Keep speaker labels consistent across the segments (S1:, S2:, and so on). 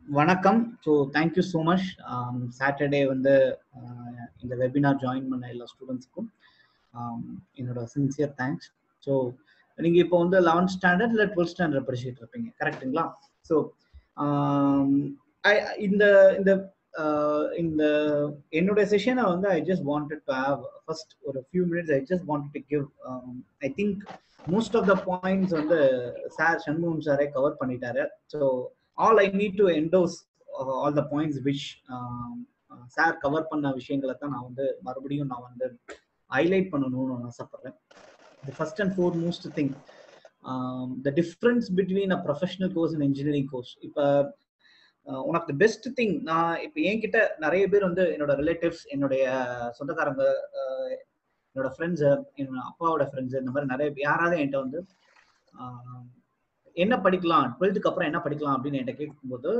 S1: வணக்கம் so thank you so much Saturday வந்து ஆஹ் இந்த வெபினார் ஜாயின் பண்ண எல்லா ஸ்டூடெண்ட்ஸ்க்கும் என்னோட சின்சியர் தேங்க்ஸ் ஸோ நீங்கள் இப்போ வந்து லெவன்த் ஸ்டாண்டர்ட் இல்லை டுவெல்த் ஸ்டாண்டர்ட் படிச்சுட்டு இருப்பீங்க கரெக்ட்டுங்களா ஸோ இந்த இந்த ஆஹ் இந்த என்னோட செஷனை வந்து I just wanted to have first ஒரு few minutes I just wanted to give I think most of the points வந்து சார் சண்முகம் சாரே கவர் பண்ணிட்டாரு so all I need to endorse all the points which sir cover பண்ண விஷயங்களை தான் நான் வந்து மறுபடியும் நான் வந்து ஹைலைட் பண்ணணும்னு நான் ஆசைப்படுறேன் the first and foremost thing the difference between a professional course and engineering course இப்போ உனக்கு பெஸ்ட் திங் நான் இப்போ என்கிட்ட நிறைய பேர் வந்து என்னோட ரிலேட்டிவ்ஸ் என்னுடைய சொந்தக்காரங்க என்னோட ஃப்ரெண்ட்ஸு என்னோட அப்பாவோட ஃப்ரெண்ட்ஸு இந்த மாதிரி நிறைய யாராவது என்கிட்ட வந்து என்ன படிக்கலாம் டுவெல்த்துக்கு அப்புறம் என்ன படிக்கலாம் அப்படின்னு என்கிட்ட கேட்கும்போது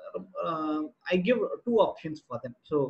S1: I give two options for them so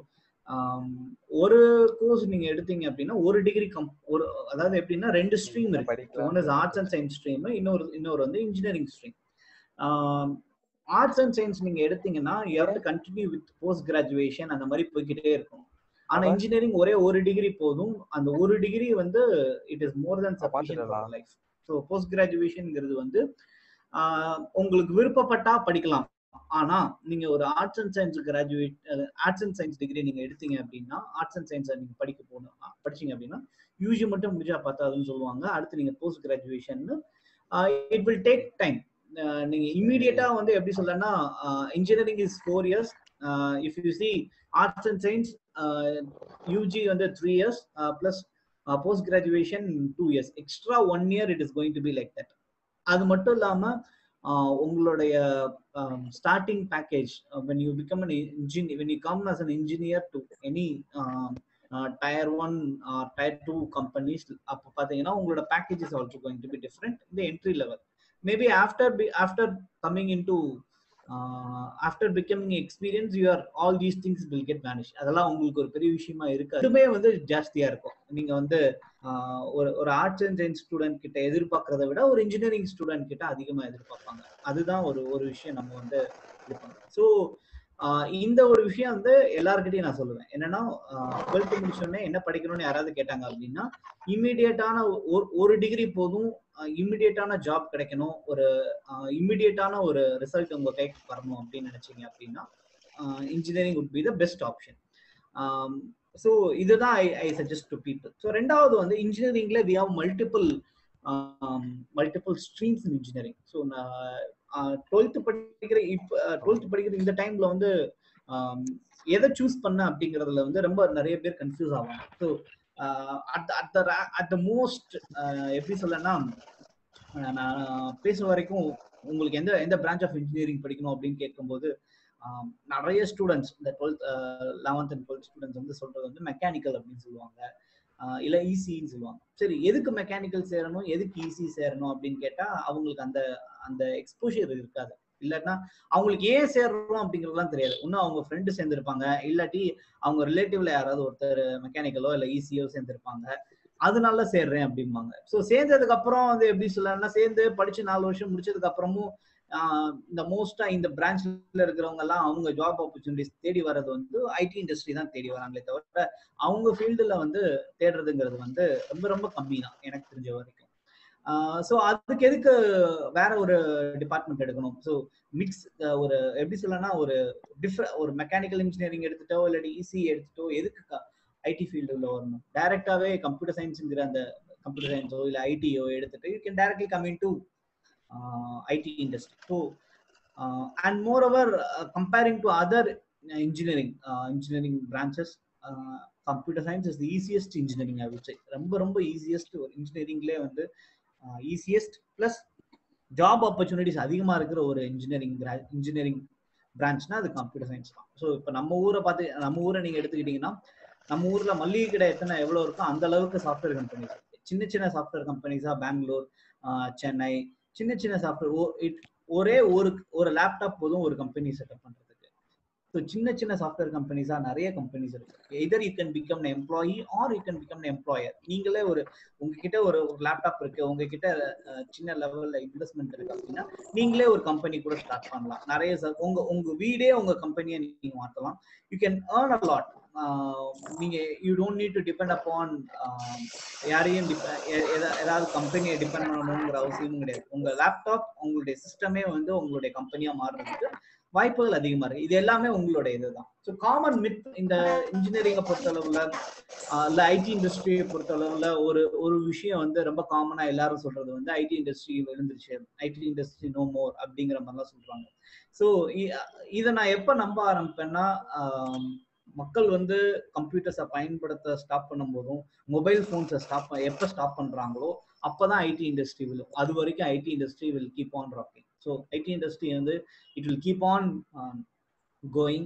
S1: ஒரு கோர்ஸ் நீங்க எடுத்தீங்க அப்படின்னா ஒரு டிகிரி கம் ஒரு அதாவது எப்படின்னா ரெண்டு ஸ்ட்ரீம் இருக்கு one is arts and science stream இன்னொரு இன்னொரு வந்து engineering stream arts and science நீங்க எடுத்தீங்கன்னா you have to continue with post graduation அந்த மாதிரி போய்கிட்டே இருக்கும் ஆனா இன்ஜினியரிங் ஒரே ஒரு டிகிரி போதும் அந்த ஒரு டிகிரி வந்து it is more then sufficient for life so post கிராஜுவேஷன்ங்கிறது வந்து உங்களுக்கு விருப்பப்பட்டா படிக்கலாம் ஆனா நீங்க ஒரு arts and science graduate arts and science degree நீங்க எடுத்தீங்க அப்படின்னா ஆர்ட்ஸ் அண்ட் சயின்ஸ் நீங்க படிக்க போகணும் படிச்சீங்க அப்படின்னா யூஜி மட்டும் முடிஞ்சா பார்த்தாதுன்னு சொல்லுவாங்க அடுத்து நீங்க post graduation it will take time நீங்க இம்மீடியட்டா வந்து எப்படி சொல்லனா engineering is four years if you see arts and science UG வந்து three years plus post graduation two years extra one year it is going to be like that அது மட்டும் இல்லாம உங்களுடைய starting package when you become an engineer when you come as an engineer to any tier one tier two companies அப்போ பார்த்தீங்கன்னா உங்களோட package is also going to be different இந்த entry level maybe after after coming in to after becoming experience your all these things will get manage அதெல்லாம் உங்களுக்கு ஒரு பெரிய விஷயமா இருக்கு அதுமே வந்து ஜாஸ்தியா இருக்கும் நீங்க வந்து ஒரு ஒரு ஆர்ட்ஸ் அண்ட் சயின்ஸ் ஸ்டூடெண்ட் கிட்ட எதிர்பார்க்கறத விட ஒரு இன்ஜினியரிங் ஸ்டூடெண்ட் கிட்ட அதிகமா எதிர்பார்ப்பாங்க அதுதான் ஒரு ஒரு விஷயம் நம்ம வந்து இது பண்ணலாம் ஸோ இந்த ஒரு விஷயம் வந்து எல்லாருக்கிட்டையும் நான் சொல்லுவேன் என்னன்னா டுவெல்த் முடிச்சோடனே என்ன படிக்கணும்னு யாராவது கேட்டாங்க அப்படின்னா இம்மிடியட்டான ஒரு டிகிரி போதும் இம்மிடியட்டான ஜாப் கிடைக்கணும் ஒரு இம்மிடியட்டான ஒரு ரிசல்ட் உங்க கைக்கு வரணும் அப்படின்னு நினைச்சீங்க அப்படின்னா engineering would be the best option so இதுதான் I I suggest to people so ரெண்டாவது வந்து இன்ஜினியரிங்ல we have multiple multiple streams in engineering so twelfth படிக்கிற இப்போ டுவெல்த் படிக்கிற இந்த டைம்ல வந்து எதை சூஸ் பண்ண அப்படிங்கறதுல வந்து ரொம்ப நிறைய பேர் கன்ஃபியூஸ் ஆவாங்க so at the at the most எப்படி சொல்லனா நான் பேசுற வரைக்கும் உங்களுக்கு எந்த எந்த பிரான்ச் ஆஃப் இன்ஜினியரிங் படிக்கணும் அப்படின்னு கேட்கும்போது நிறைய ஸ்டூடெண்ட்ஸ் இந்த twelfth eleventh and twelfth students வந்து சொல்றது வந்து மெக்கானிக்கல் அப்படின்னு சொல்லுவாங்க இல்ல ஈஸின்னு சொல்லுவாங்க சரி எதுக்கு மெக்கானிக்கல் சேரணும் எதுக்கு ஈஸி சேரணும் அப்படின்னு கேட்டா அவங்களுக்கு அந்த அந்த எக்ஸ்போஷர் இருக்காது இல்லாட்டினா அவங்களுக்கு ஏன் சேர்றோம் அப்படிங்கறதுலாம் தெரியாது இன்னும் அவங்க ஃப்ரெண்டு சேர்ந்திருப்பாங்க இல்லாட்டி அவங்க ரிலேட்டிவ்ல யாராவது ஒருத்தர் மெக்கானிக்கலோ இல்ல ஈஸியோ சேர்ந்திருப்பாங்க அதனால சேர்றேன் அப்படிம்பாங்க ஸோ சேர்ந்ததுக்கு அப்புறம் வந்து எப்படி சொல்லலாம்னா சேர்ந்து படிச்சு நாலு வருஷம் முடிச்சதுக்கு அப்புறமும் இந்த மோஸ்டா இந்த பிரான்ச்ல இருக்கிறவங்க எல்லாம் அவங்க ஜாப் ஆப்பர்ச்சுனிட்டிஸ் தேடி வர்றது வந்து ஐடி இண்டஸ்ட்ரி தான் தேடி வராங்களே தவிர அவங்க ஃபீல்டுல வந்து தேடுறதுங்கிறது வந்து ரொம்ப ரொம்ப கம்மி தான் எனக்கு தெரிஞ்ச வரைக்கும் ஸோ அதுக்கு எதுக்கு வேற ஒரு டிபார்ட்மெண்ட் எடுக்கணும் ஸோ மிக்ஸ் ஒரு எப்படி சொல்லனா ஒரு டிஃப்ரெண்ட் ஒரு மெக்கானிக்கல் இன்ஜினியரிங் எடுத்துட்டோ இல்லாட்டி இசி எடுத்துட்டோ எதுக்கு ஐடி ஃபீல்டுல வரணும் டைரக்டாவே கம்ப்யூட்டர் சயின்ஸுங்கிற அந்த கம்ப்யூட்டர் சயின்ஸோ இல்லை ஐடியோ எடுத்துட்டு you can directly come in to IT industry so and more over comparing to other engineering engineering branches computer science is the easiest engineering ஐ விட் ரொம்ப ரொம்ப ஈஸியஸ்ட் ஒரு இன்ஜினியரிங்லேயே வந்து ஈஸியஸ்ட் பிளஸ் ஜாப் ஆப்பர்ச்சுனிட்டிஸ் அதிகமா இருக்கிற ஒரு இன்ஜினியரிங் இன்ஜினியரிங் பிரான்ச்னா அது கம்ப்யூட்டர் சயின்ஸ் தான் ஸோ இப்போ நம்ம ஊரை பார்த்து நம்ம ஊரை நீங்க எடுத்துக்கிட்டீங்கன்னா நம்ம ஊர்ல மல்லிகை கடை எத்தனை எவ்வளவு இருக்கோ அந்த அளவுக்கு சாஃப்ட்வேர் கம்பெனிஸ் சின்ன சின்ன சாஃப்ட்வேர் கம்பெனிஸா பெங்களூர் சென்னை சின்ன சின்ன சாஃப்ட்வேர் ஒரே ஒரு ஒரு லேப்டாப் போதும் ஒரு கம்பெனி செட்டப் பண்றதுக்கு ஸோ சின்ன சின்ன சாஃப்ட்வேர் கம்பெனிஸா நிறைய கம்பெனிஸ் இருக்கு either you can become employee or you can become employer நீங்களே ஒரு உங்ககிட்ட ஒரு ஒரு லேப்டாப் இருக்கு உங்ககிட்ட அஹ், சின்ன லெவல்ல இன்வெஸ்ட்மெண்ட் இருக்கு அப்படின்னா நீங்களே ஒரு கம்பெனி கூட ஸ்டார்ட் பண்ணலாம் நிறைய ச- உங்க உங்க வீடே உங்க கம்பெனியை நீங்க மாத்தலாம் you can earn a lot நீங்க you don't need to depend upon யாரையும் dep- எ- எதா- ஏதாவது கம்பெனியை டிபெண்ட் பண்ணணுங்கிற அவசியமும் கிடையாது உங்க லேப்டாப் உங்களுடைய சிஸ்டமே வந்து உங்களுடைய கம்பெனியா மாறுறதுக்கு வாய்ப்புகள் அதிகமா இருக்கு இது எல்லாமே உங்களுடைய இதுதான் ஸோ காமன் மித் இந்த இன்ஜினியரிங்கை பொறுத்தளவுல ஆஹ் இல்ல ஐடி இண்டஸ்ட்ரியை பொறுத்தளவுல ஒரு ஒரு விஷயம் வந்து ரொம்ப காமனா எல்லாரும் சொல்றது வந்து ஐடி இண்டஸ்ட்ரி விழுந்துருச்சு ஐடி இண்டஸ்ட்ரி நோ மோர் அப்படிங்கிற மாதிரிலாம் சொல்றாங்க ஸோ இதை நான் எப்ப நம்ப ஆரம்பிப்பேன்னா ஆம், மக்கள் வந்து கம்ப்யூட்டர்ஸை பயன்படுத்த ஸ்டாப் பண்ணும்போதும் மொபைல் ஃபோன்ஸை ஸ்டாப் எப்போ ஸ்டாப் பண்றாங்களோ அப்பதான் ஐடி இண்டஸ்ட்ரி விழும் அது வரைக்கும் IT industry will keep on rocking so IT industry வந்து it will keep on going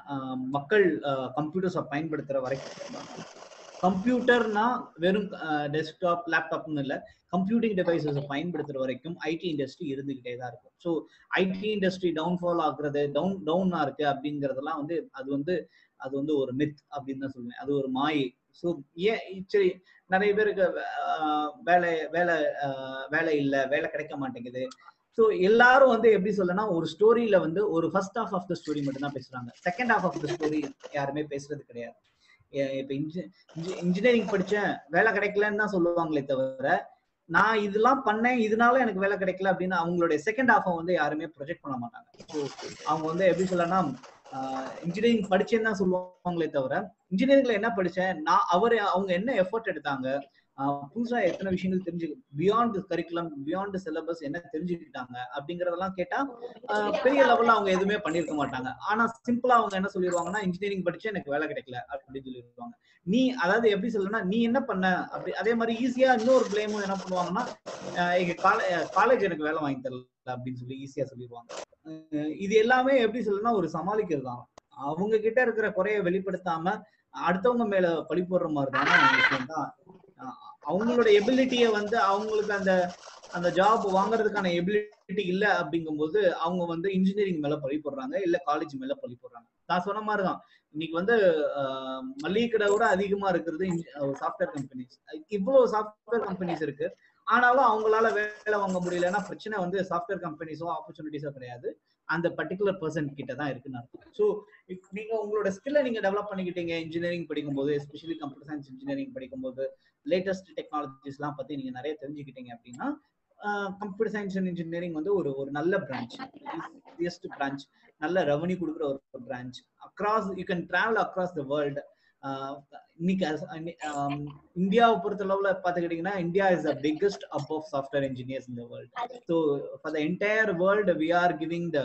S1: மக்கள் கம்ப்யூட்டர்ஸை பயன்படுத்துற வரைக்கும் கம்ப்யூட்டர்னா வெறும் டெஸ்க்டாப் லேப்டாப்னு இல்லை கம்ப்யூட்டிங் டிவைசஸை பயன்படுத்துற வரைக்கும் ஐடி இண்டஸ்ட்ரி இருந்துகிட்டே தான் இருக்கும் ஸோ ஐடி இண்டஸ்ட்ரி டவுன்ஃபால் ஆகுறது டவுன் டவுனா இருக்கு அப்படிங்கறதெல்லாம் வந்து அது வந்து அது வந்து ஒரு மித் அப்படின்னு தான் சொல்லுவேன் அது ஒரு மாயை ஸோ ஏன் சரி நிறைய பேருக்கு ஆஹ், வேலை வேலை ஆஹ், வேலை இல்லை வேலை கிடைக்க மாட்டேங்குது ஸோ எல்லாரும் வந்து எப்படி சொல்லனா ஒரு ஸ்டோரியில வந்து ஒரு first half of the story மட்டும் தான் பேசுறாங்க second half of the story யாருமே பேசுறது கிடையாது ஏ- இப்ப இன்ஜினியரிங் படிச்சேன் வேலை கிடைக்கலன்னு தான் சொல்லுவாங்களே தவிர நான் இதெல்லாம் பண்ணேன் இதனால எனக்கு வேலை கிடைக்கல அப்படின்னு அவங்களுடைய செகண்ட் ஹாஃபை வந்து யாருமே ப்ரொஜெக்ட் பண்ண மாட்டாங்க ஸோ அவங்க வந்து எப்படி சொல்லலாம் இன்ஜினியரிங் படிச்சேன்னு தான் சொல்லுவாங்களே தவிர இன்ஜினியரிங்ல என்ன படிச்சேன் நான் அவர் அவங்க என்ன எஃபர்ட் எடுத்தாங்க ஆஹ் புதுசா எத்தனை விஷயங்கள் தெரிஞ்சு பியாண்ட் கரிக்குலம் பியாண்ட் சிலபஸ் என்ன தெரிஞ்சுக்கிட்டாங்க அப்படிங்கறதெல்லாம் கேட்டா ஆஹ் பெரிய லெவல்ல அவங்க எதுவுமே பண்ணிருக்க மாட்டாங்க ஆனா சிம்பிளா அவங்க என்ன சொல்லிடுவாங்கன்னா இன்ஜினியரிங் படிச்சு எனக்கு வேலை கிடைக்கல அப்படின்னு சொல்லிடுவாங்க நீ அதாவது எப்படி சொல்லணும்னா நீ என்ன பண்ண அப்படி அதே மாதிரி ஈஸியா இன்னொரு பிளேமும் என்ன பண்ணுவாங்கன்னா ஆஹ் எங்க காலேஜ் எனக்கு வேலை வாங்கி தரல அப்படின்னு சொல்லி ஈஸியா சொல்லிடுவாங்க ஆஹ் இது எல்லாமே எப்படி சொல்லணும்னா ஒரு சமாளிக்கிறது தான் அவங்க கிட்ட இருக்கிற குறைய வெளிப்படுத்தாம அடுத்தவங்க மேல பழி போடுற மாதிரிதான விஷயம் தான் அவங்களோட எபிலிட்டியை வந்து அவங்களுக்கு அந்த அந்த ஜாப் வாங்குறதுக்கான எபிலிட்டி இல்ல அப்படிங்கும்போது அவங்க வந்து இன்ஜினியரிங் மேல பழி போடுறாங்க இல்ல காலேஜ் மேல பழி போடுறாங்க நான் சொன்ன மாதிரிதான் இன்னைக்கு வந்து ஆஹ், மளிகை கடை விட அதிகமா இருக்கிறது சாஃப்ட்வேர் கம்பெனிஸ் இவ்வளவு சாஃப்ட்வேர் கம்பெனிஸ் இருக்கு ஆனாலும் அவங்களால வேலை வாங்க முடியலன்னா பிரச்சனை வந்து சாஃப்ட்வேர் கம்பெனிஸோ ஆப்பர்ச்சுனிட்டிஸோ கிடையாது அந்த பர்டிகுலர் பர்சன் கிட்ட தான் இருக்குன்னு அர்த்தம் ஸோ நீங்க உங்களோட ஸ்கில்லை நீங்க டெவலப் பண்ணிக்கிட்டீங்க இன்ஜினியரிங் படிக்கும்போது எஸ்பெஷலி கம்ப்யூட்டர் சயின்ஸ் இன்ஜினியரிங் படிக்கும்போது லேட்டஸ்ட் டெக்னாலஜிஸ்லாம் பத்தி நீங்க நிறைய தெரிஞ்சுக்கிட்டீங்க அப்படின்னா கம்ப்யூட்டர் சயின்ஸ் அண்ட் இன்ஜினியரிங் வந்து ஒரு ஒரு நல்ல பிரான்ச் ஈஸியஸ்ட் பிரான்ச் நல்ல ரெவன்யூ கொடுக்குற ஒரு branch across you can travel across the world இன்னைக்கு as- இன்னி- ஆம், இந்தியாவை பொறுத்தளவுல பாத்துக்கிட்டீங்கன்னா India is the biggest up of software engineers இந்த world so for the entire world we are giving the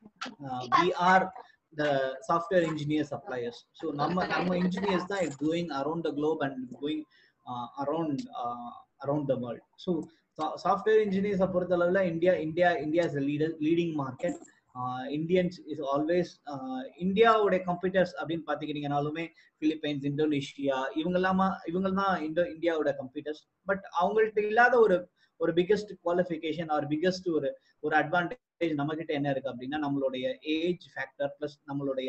S1: we are the software engineer suppliers so நம்ம நம்ம engineers தான் it going around the globe and going around around the world so software இன்ஜினியர்ஸை பொறுத்தளவுல India India India is leader leading market Indians is always இந்தியாவுடைய computers அப்படின்னு பார்த்துக்கிட்டீங்கனாலுமே Philippines Indonesia இவங்க இல்லாம இவங்க தான் இந்தோ இந்தியாவோட கம்ப்யூட்டர்ஸ் பட் அவங்கள்ட்ட இல்லாத ஒரு ஒரு பிக்கஸ்ட் குவாலிஃபிகேஷன் ஆர் பிக்கஸ்ட் ஒரு ஒரு அட்வான்டேஜ் நம்ம கிட்ட என்ன இருக்கு அப்படின்னா நம்மளுடைய ஏஜ் ஃபேக்டர் பிளஸ் நம்மளுடைய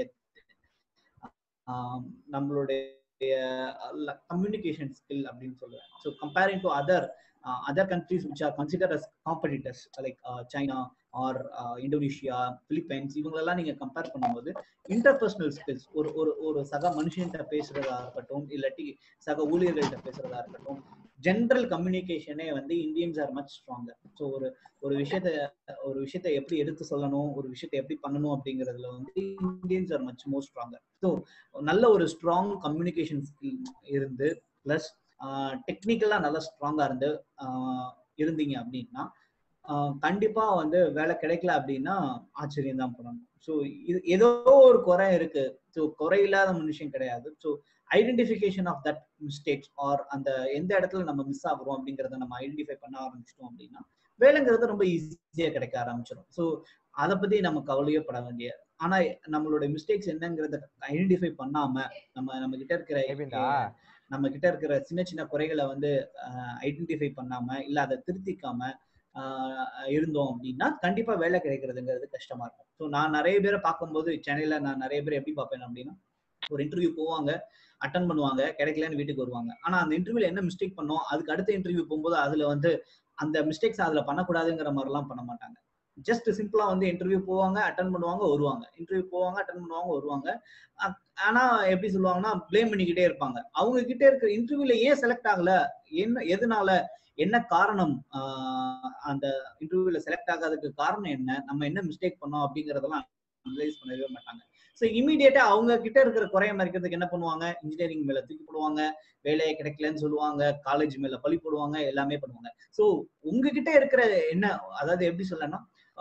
S1: ஆம், நம்மளுடைய கம்யூனிகேஷன் ஸ்கில் அப்படின்னு சொல்லுவேன் so comparing to other other countries which are consider as competitors like China or Indonesia Philippines இவங்களெல்லாம் நீங்க கம்பேர் பண்ணும்போது இன்டர்பர்சனல் ஸ்கில்ஸ் ஒரு ஒரு ஒரு சக மனுஷன்கிட்ட பேசுறதா இருக்கட்டும் இல்லாட்டி சக ஊழியர்கள்ட்ட பேசுறதா இருக்கட்டும் ஜென்ரல் கம்யூனிகேஷனே வந்து Indians are much stronger so ஒரு ஒரு விஷயத்த ஒரு விஷயத்த எப்படி எடுத்து சொல்லணும் ஒரு விஷயத்த எப்படி பண்ணணும் அப்படிங்கறதுல வந்து Indians are much more stronger so நல்ல ஒரு ஸ்ட்ராங் கம்யூனிகேஷன் ஸ்கில் இருந்து பிளஸ் டெக்னிக்கலா நல்லா ஸ்ட்ராங்கா இருந்து ஆஹ் இருந்தீங்க அப்படின்னா ஆஹ் கண்டிப்பா வந்து வேலை கிடைக்கல அப்படின்னா ஆச்சரியம் தான் பண்ணணும் ஸோ இது ஏதோ ஒரு குறை இருக்கு ஸோ குறை இல்லாத மனுஷன் கிடையாது so identification of that mistakes are அந்த எந்த இடத்துல நம்ம மிஸ் ஆகுறோம் அப்படிங்கறத நம்ம ஐடென்டிஃபை பண்ண ஆரம்பிச்சிட்டோம் அப்படின்னா வேலைங்கிறது ரொம்ப ஈஸியா கிடைக்க ஆரம்பிச்சிடும் ஸோ அதை பத்தி நம்ம கவலையே பட வேண்டிய ஆனா நம்மளோட மிஸ்டேக்ஸ் என்னங்கிறத ஐடென்டிஃபை பண்ணாம நம்ம நம்ம கிட்ட இருக்கிற
S2: ஏபின்டா
S1: நம்ம கிட்ட இருக்கிற சின்ன சின்ன குறைகளை வந்து ஐடென்டிஃபை பண்ணாம இல்ல அதை திருத்திக்காம இருந்தோம் அப்படின்னா கண்டிப்பா வேலை கிடைக்கிறதுங்கிறது கஷ்டமா இருக்கும் ஸோ நான் நிறைய பேரை பார்க்கும்போது சென்னையில நான் நிறைய பேர் எப்படி பார்ப்பேன் அப்படின்னா ஒரு இன்டர்வியூ போவாங்க அட்டன் பண்ணுவாங்க கிடைக்கலன்னு வீட்டுக்கு வருவாங்க ஆனா அந்த இன்டர்வியூல என்ன மிஸ்டேக் பண்ணோம் அதுக்கு அடுத்த இன்டர்வியூ போகும்போது அதுல வந்து அந்த மிஸ்டேக்ஸ் அதுல பண்ணக்கூடாதுங்கிற மாதிரிலாம் பண்ண மாட்டாங்க ஜஸ்ட் சிம்பிளா வந்து இன்டர்வியூ போவாங்க அட்டன் பண்ணுவாங்க வருவாங்க இன்டர்வியூ போவாங்க அட்டன் பண்ணுவாங்க வருவாங்க ஆனா எப்படி சொல்லுவாங்கன்னா பிளேம் பண்ணிக்கிட்டே இருப்பாங்க அவங்க கிட்ட இருக்கிற இன்டர்வியூல ஏன் செலக்ட் ஆகல என்ன எதனால என்ன காரணம் அந்த இன்டர்வியூல செலக்ட் ஆகாததுக்கு காரணம் என்ன நம்ம என்ன மிஸ்டேக் பண்ணோம் அப்படிங்கறதெல்லாம் அனலைஸ் பண்ணவே மாட்டாங்க ஸோ இமீடியட்டா அவங்க கிட்ட இருக்கிற குறைய மறைக்கிறதுக்கு என்ன பண்ணுவாங்க இன்ஜினியரிங் மேல தூக்கி போடுவாங்க வேலையை கிடைக்கலன்னு சொல்லுவாங்க காலேஜ் மேல பழி போடுவாங்க எல்லாமே பண்ணுவாங்க ஸோ உங்ககிட்ட இருக்கிற என்ன அதாவது எப்படி சொல்லனா